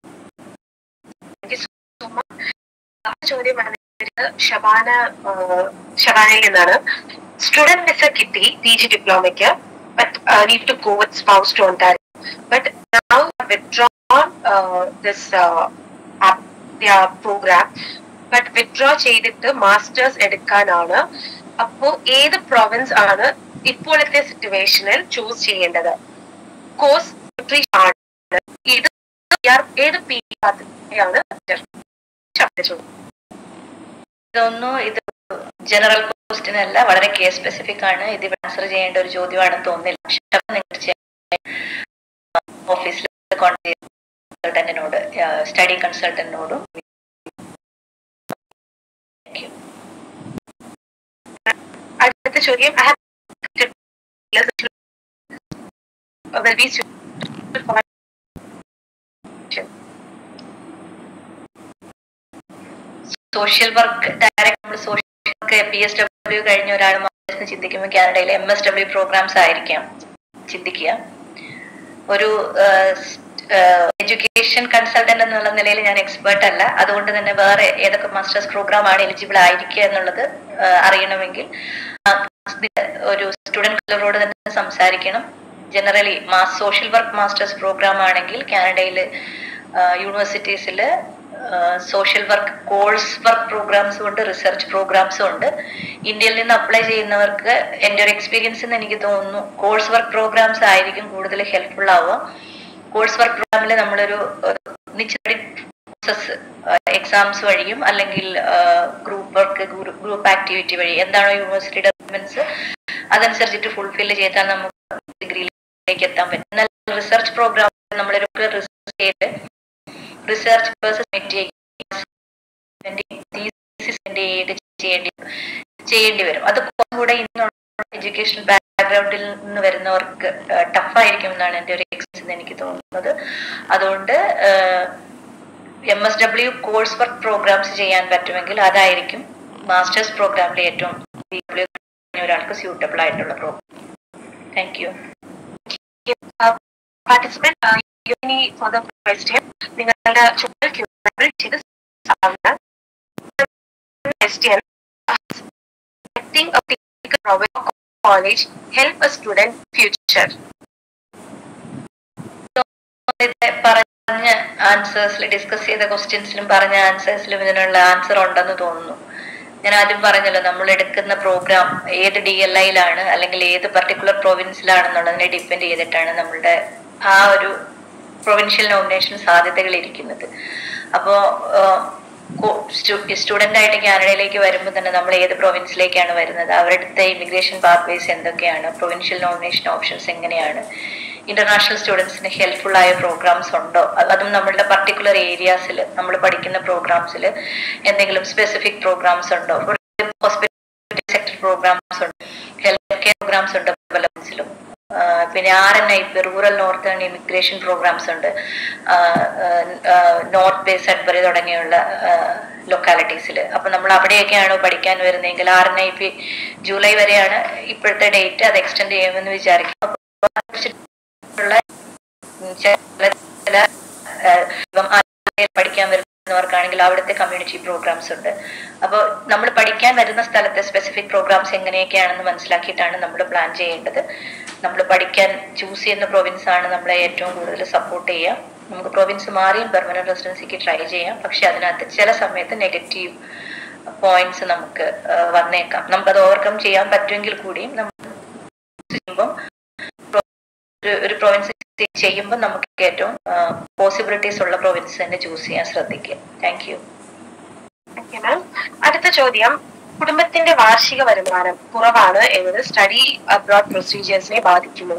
ആ ചോദ്യം വന്നിട്ട് ഷബാന ആ, ഷബാനയിൽ നിന്നാണ് സ്റ്റുഡന്റ് വിസ കിട്ടി പി ജി ഡിപ്ലോമയ്ക്ക് but need to go with spouse to Ontario but now withdrawn this program but withdraw ചെയ്തിട്ട് മാസ്റ്റേഴ്സ് എടുക്കാനാണ് അപ്പോ ഏത് പ്രൊവിൻസ് ആണ് ഇപ്പോഴത്തെ സിറ്റുവേഷനിൽ ചൂസ് ചെയ്യേണ്ടത് കോഴ്സ് ആണ് ഇത് ഏത് പി ആണ് ചോദിച്ചത് ഇതൊന്നും ഇത് ജനറൽ ക്വസ്റ്റ്യൻ അല്ല വളരെ കേസ് സ്പെസിഫിക് ആണ് ഇത് ആൻസർ ചെയ്യേണ്ട ഒരു ചോദ്യമാണെന്ന് തോന്നുന്നില്ല ഷബ് നിങ്ങൾ ഓഫീസിൽ കൺസൾട്ടന്റിനോട് സ്റ്റഡി കൺസൾട്ടന്റിനോടും അടുത്ത ചോദ്യം I have will be suitable for social work direct നമ്മൾ social work P S W കഴിഞ്ഞ ഒരാൾ മാസ്റ്റേഴ്സിന് ചിന്തിക്കുമ്പോൾ കാനഡയിലെ എം എസ് ഡബ്ല്യു പ്രോഗ്രാംസ് ആയിരിക്കാം ചിന്തിക്കുക ഒരു എഡ്യൂക്കേഷൻ കൺസൾട്ടന്റ് എന്നുള്ള നിലയിൽ ഞാൻ എക്സ്പേർട്ട് അല്ല അതുകൊണ്ട് തന്നെ വേറെ ഏതൊക്കെ മാസ്റ്റേഴ്സ് പ്രോഗ്രാം ആണ് എലിജിബിൾ ആയിരിക്കുക എന്നുള്ളത് ആ, അറിയണമെങ്കിൽ ആ, ഒരു സ്റ്റുഡന്റ് കളറോട് തന്നെ സംസാരിക്കണം ജനറലി മാസ് സോഷ്യൽ വർക്ക് മാസ്റ്റേഴ്സ് പ്രോഗ്രാം ആണെങ്കിൽ കാനഡയിൽ യൂണിവേഴ്സിറ്റീസിൽ സോഷ്യൽ വർക്ക് കോഴ്സ് വർക്ക് പ്രോഗ്രാംസും ഉണ്ട് റിസർച്ച് പ്രോഗ്രാംസും ഉണ്ട് ഇന്ത്യയിൽ നിന്ന് അപ്ലൈ ചെയ്യുന്നവർക്ക് എൻ്റെ ഒരു എക്സ്പീരിയൻസ് എന്ന് എനിക്ക് തോന്നുന്നു കോഴ്സ് വർക്ക് പ്രോഗ്രാംസ് ആയിരിക്കും കൂടുതൽ ഹെൽപ്ഫുൾ ആവുക കോഴ്സ് വർക്ക് പ്രോഗ്രാമിൽ നമ്മളൊരു നിശ്ചിത പ്രോസസ് എക്സാംസ് വഴിയും അല്ലെങ്കിൽ ഗ്രൂപ്പ് വർക്ക് ഗ്രൂപ്പ് ആക്ടിവിറ്റി വഴി എന്താണോ യൂണിവേഴ്സിറ്റി ഡെവലപ്മെന്റ്സ് അതനുസരിച്ചിട്ട് ഫുൾഫിൽ ചെയ്താൽ നമുക്ക് ഡിഗ്രിയിലേക്ക് എത്താൻ പറ്റും എന്നാൽ റിസർച്ച് പ്രോഗ്രാം നമ്മളൊരു റിസർച്ച് ചെയ്ത് റിസർച്ച് പേഴ്സൺ ചെയ്യേണ്ടി ചെയ്യേണ്ടി ചെയ്യേണ്ടി വരും അത് കൂടെ ഇന്നുള്ള എഡ്യൂക്കേഷൻ ബാക്ക്ഗ്രൗണ്ടിൽ നിന്ന് വരുന്നവർക്ക് ടഫായിരിക്കും എന്നാണ് എൻ്റെ ഒരു എക്സ്പീരിയൻസ് എനിക്ക് തോന്നുന്നത് അതുകൊണ്ട് M S W course work programs ചെയ്യാൻ പറ്റുമെങ്കിൽ അതായിരിക്കും മാസ്റ്റേഴ്സ് പ്രോഗ്രാമിലെ ഏറ്റവും ഡബ്ല്യു ഒരാൾക്ക് സ്യൂട്ടബിൾ ആയിട്ടുള്ള പ്രോഗ്രാം താങ്ക് യു പാർട്ടിസിപ്പന്റ് യൂനി ഫോർ ദ ക്വസ്റ്റ്യൻ നിങ്ങളുടെ ചോദ്യം ക്യൂബിൾ ചെയ്ത് സാധാരണ question selecting a particular province or college help a student future ഇത് പറഞ്ഞ ആൻസേഴ്സിൽ ഡിസ്കസ് ചെയ്ത ക്വസ്റ്റ്യൻസിലും പറഞ്ഞ ആൻസേഴ്സിലും ഇതിനുള്ള ആൻസർ ഉണ്ടെന്ന് തോന്നുന്നു ഞാൻ ആദ്യം പറഞ്ഞല്ലോ നമ്മൾ എടുക്കുന്ന പ്രോഗ്രാം ഏത് ഡി എൽ ഐയിലാണ് അല്ലെങ്കിൽ ഏത് പർട്ടിക്കുലർ പ്രൊവിൻസിലാണെന്നുള്ളതിനെ ഡിപ്പെൻഡ് ചെയ്തിട്ടാണ് നമ്മളുടെ ആ ഒരു പ്രൊവിൻഷ്യൽ നോമിനേഷൻ സാധ്യതകൾ ഇരിക്കുന്നത് അപ്പോൾ സ്റ്റുഡൻ്റ് ആയിട്ട് കാനഡയിലേക്ക് വരുമ്പോൾ തന്നെ നമ്മൾ ഏത് പ്രൊവിൻസിലേക്കാണ് വരുന്നത് അവരുടെ ഇമിഗ്രേഷൻ പാത്വേസ് എന്തൊക്കെയാണ് പ്രൊവിൻഷ്യൽ നോമിനേഷൻ ഓപ്ഷൻസ് എങ്ങനെയാണ് ഇന്റർനാഷണൽ സ്റ്റുഡൻസിന് ഹെൽപ്ഫുൾ ആയ പ്രോഗ്രാംസ് ഉണ്ടോ അതും നമ്മളുടെ പർട്ടിക്കുലർ ഏരിയാസിൽ നമ്മൾ പഠിക്കുന്ന പ്രോഗ്രാംസിൽ എന്തെങ്കിലും സ്പെസിഫിക് പ്രോഗ്രാംസ് ഉണ്ടോ ഹോസ്പിറ്റൽ സെക്ടർ പ്രോഗ്രാംസ് ഉണ്ട് ഹെൽത്ത് കെയർ പ്രോഗ്രാംസ് ഉണ്ട് ഡെവലപ്മെന്റ്സിലും പിന്നെ R N I P rural northern immigration programs ഉണ്ട് നോർത്ത് ബേസ് അഡ്ബറി തുടങ്ങിയുള്ള ലൊക്കാലിറ്റീസിൽ അപ്പൊ നമ്മൾ അവിടെയൊക്കെയാണ് പഠിക്കാൻ വരുന്നതെങ്കിൽ R N I P July വരെയാണ് ഇപ്പോഴത്തെ ഡേറ്റ് അത് എക്സ്റ്റെൻഡ് ചെയ്യുമെന്ന് വിചാരിക്കും ഉള്ള ചില ചില ഏഹ്, ഇപ്പം ആലപ്പുഴയിൽ പഠിക്കാൻ വരുന്നവർക്കാണെങ്കിൽ അവിടുത്തെ കമ്മ്യൂണിറ്റി പ്രോഗ്രാംസ് ഉണ്ട് അപ്പോൾ നമ്മൾ പഠിക്കാൻ വരുന്ന സ്ഥലത്തെ സ്പെസിഫിക് പ്രോഗ്രാംസ് എങ്ങനെയൊക്കെയാണെന്ന് മനസ്സിലാക്കിയിട്ടാണ് നമ്മൾ പ്ലാൻ ചെയ്യേണ്ടത് നമ്മൾ പഠിക്കാൻ ചൂസ് ചെയ്യുന്ന പ്രൊവിൻസ് ആണ് നമ്മളെ ഏറ്റവും കൂടുതൽ സപ്പോർട്ട് ചെയ്യുക നമുക്ക് പ്രൊവിൻസ് മാറിയും പെർമനന്റ് റെസിഡൻസിക്ക് ട്രൈ ചെയ്യാം പക്ഷെ അതിനകത്ത് ചില സമയത്ത് നെഗറ്റീവ് പോയിന്റ്സ് നമുക്ക് ആ, വന്നേക്കാം നമുക്കത് ഓവർകം ചെയ്യാൻ പറ്റുമെങ്കിൽ കൂടിയും നമ്മൾ ചെയ്യുമ്പം ഒരു ഒരു പ്രൊവിൻസ് ചെയ്യുമ്പോൾ നമുക്ക് ഏറ്റവും പോസിബിലിറ്റീസ് ഉള്ള പ്രൊവിൻസ് തന്നെ ചൂസ് ചെയ്യാൻ ശ്രദ്ധിക്കുക thank you Thank you, ma'am. അടുത്ത ചോദ്യം കുടുംബത്തിന്റെ വാർഷിക വരുമാനം കുറവാണ് എന്നത് സ്റ്റഡി അബ്രോഡ് പ്രൊസീജിയേഴ്സിനെ ബാധിക്കുന്നു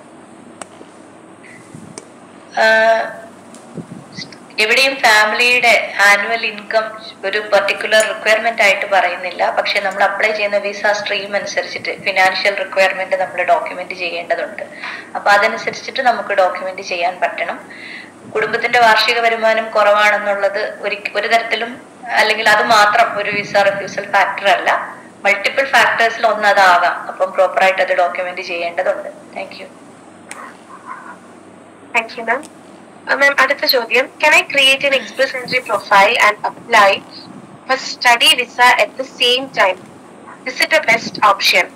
ആഹ് എവിടെയും ഫാമിലിയുടെ ആനുവൽ ഇൻകം ഒരു പെർട്ടിക്കുലർ റിക്വയർമെന്റ് ആയിട്ട് പറയുന്നില്ല പക്ഷെ നമ്മൾ അപ്ലൈ ചെയ്യുന്ന വിസ സ്ട്രീം അനുസരിച്ചിട്ട് ഫിനാൻഷ്യൽ റിക്വയർമെന്റ് നമ്മൾ ഡോക്യുമെന്റ് ചെയ്യേണ്ടതുണ്ട് അപ്പൊ അതനുസരിച്ചിട്ട് നമുക്ക് ഡോക്യുമെന്റ് ചെയ്യാൻ പറ്റണം കുടുംബത്തിന്റെ വാർഷിക വരുമാനം കുറവാണെന്നുള്ളത് ഒരു ഒരു തരത്തിലും അല്ലെങ്കിൽ അത് മാത്രം ഒരു വിസ റിഫ്യൂസൽ ഫാക്ടർ അല്ല മൾട്ടിപ്പിൾ ഫാക്ടേഴ്സിൽ ഒന്ന് അതാകാം അപ്പം പ്രോപ്പറായിട്ട് അത് ഡോക്യുമെന്റ് ചെയ്യേണ്ടതുണ്ട് thank you thank you ma'am ma'am അടുത്ത ചോദ്യം can I create an express entry profile and apply for study visa at the same time is it a best option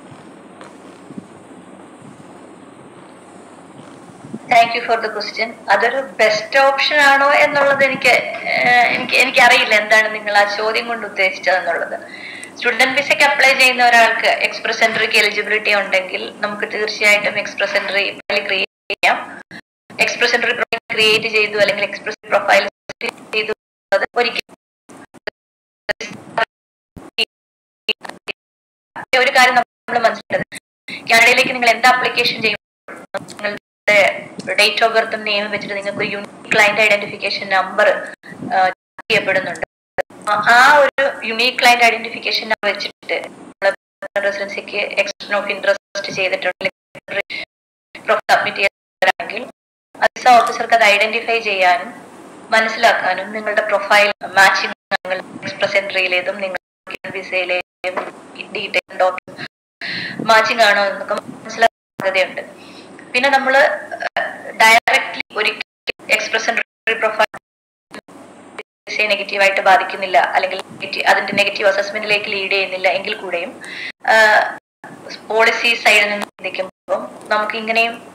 thank you for the question അതൊരു best option ആണോ എന്നുള്ളത് എനിക്ക് ഏഹ്, എനിക്ക് എനിക്കറിയില്ല എന്താണ് നിങ്ങൾ ആ ചോദ്യം കൊണ്ട് ഉദ്ദേശിച്ചത് എന്നുള്ളത് സ്റ്റുഡന്റ് വിസയ്ക്ക് അപ്ലൈ ചെയ്യുന്ന ഒരാൾക്ക് എക്സ്പ്രസ് എൻട്രിക്ക് എലിജിബിലിറ്റി ഉണ്ടെങ്കിൽ നമുക്ക് തീർച്ചയായിട്ടും എക്സ്പ്രസ് എൻട്രി ക്രിയേറ്റ് ചെയ്യാം എക്സ്പ്രസ് എൻട്രി ക്രിയേറ്റ് ചെയ്തു അല്ലെങ്കിൽ എക്സ്പ്രസ് പ്രൊഫൈൽ ചെയ്തു അത് ഒരിക്കലും ഒരു കാര്യം നമ്മൾ മനസ്സിലാക്കുന്നത് കാനഡയിലേക്ക് നിങ്ങൾ എന്ത് ആപ്ലിക്കേഷൻ ചെയ്യും നിങ്ങളുടെ ഡേറ്റ് ഓഫ് ബർത്തും നെയിം വെച്ചിട്ട് നിങ്ങൾക്ക് ഒരു യൂണിക് ക്ലയന്റ് ഐഡന്റിഫിക്കേഷൻ നമ്പർ ചെയ്യപ്പെടുന്നുണ്ട് ആ- ആ ഒരു യൂണിക് ക്ലയന്റ് ഐഡന്റിഫിക്കേഷൻ നമ്പർ വെച്ചിട്ട് റെസിഡൻസിക്ക് എക്സ്പ്രഷൻ ഓഫ് ഇൻട്രസ്റ്റ് ചെയ്തിട്ടുണ്ടെങ്കിൽ സബ്മിറ്റ് ചെയ്യാണെങ്കിൽ വിസ ഓഫീസർക്ക് അത് ഐഡന്റിഫൈ ചെയ്യാനും മനസ്സിലാക്കാനും നിങ്ങളുടെ പ്രൊഫൈൽ മാച്ചിങ് എക്സ്പ്രസ് എൻട്രിയിലേതും നിങ്ങൾ വിസയിലേതും ഡീറ്റെയിൽ ഡോക്യുമെന്റ് മാച്ചിങ് ആണോ എന്നൊക്കെ മനസ്സിലാക്കാൻ സാധ്യതയുണ്ട് പിന്നെ നമ്മൾ ഡയറക്ട്ലി ഒരിക്കലും എക്സ്പ്രസ് എൻട്രി പ്രൊഫൈൽ നെഗറ്റീവായിട്ട് ബാധിക്കുന്നില്ല അല്ലെങ്കിൽ negative- അതിന്റെ നെഗറ്റീവ് അസസ്മെന്റിലേക്ക് ലീഡ് ചെയ്യുന്നില്ല എങ്കിൽ കൂടെയും പോളിസി സൈഡിൽ നിന്ന് ചിന്തിക്കുമ്പോൾ നമുക്ക് ഇങ്ങനെയും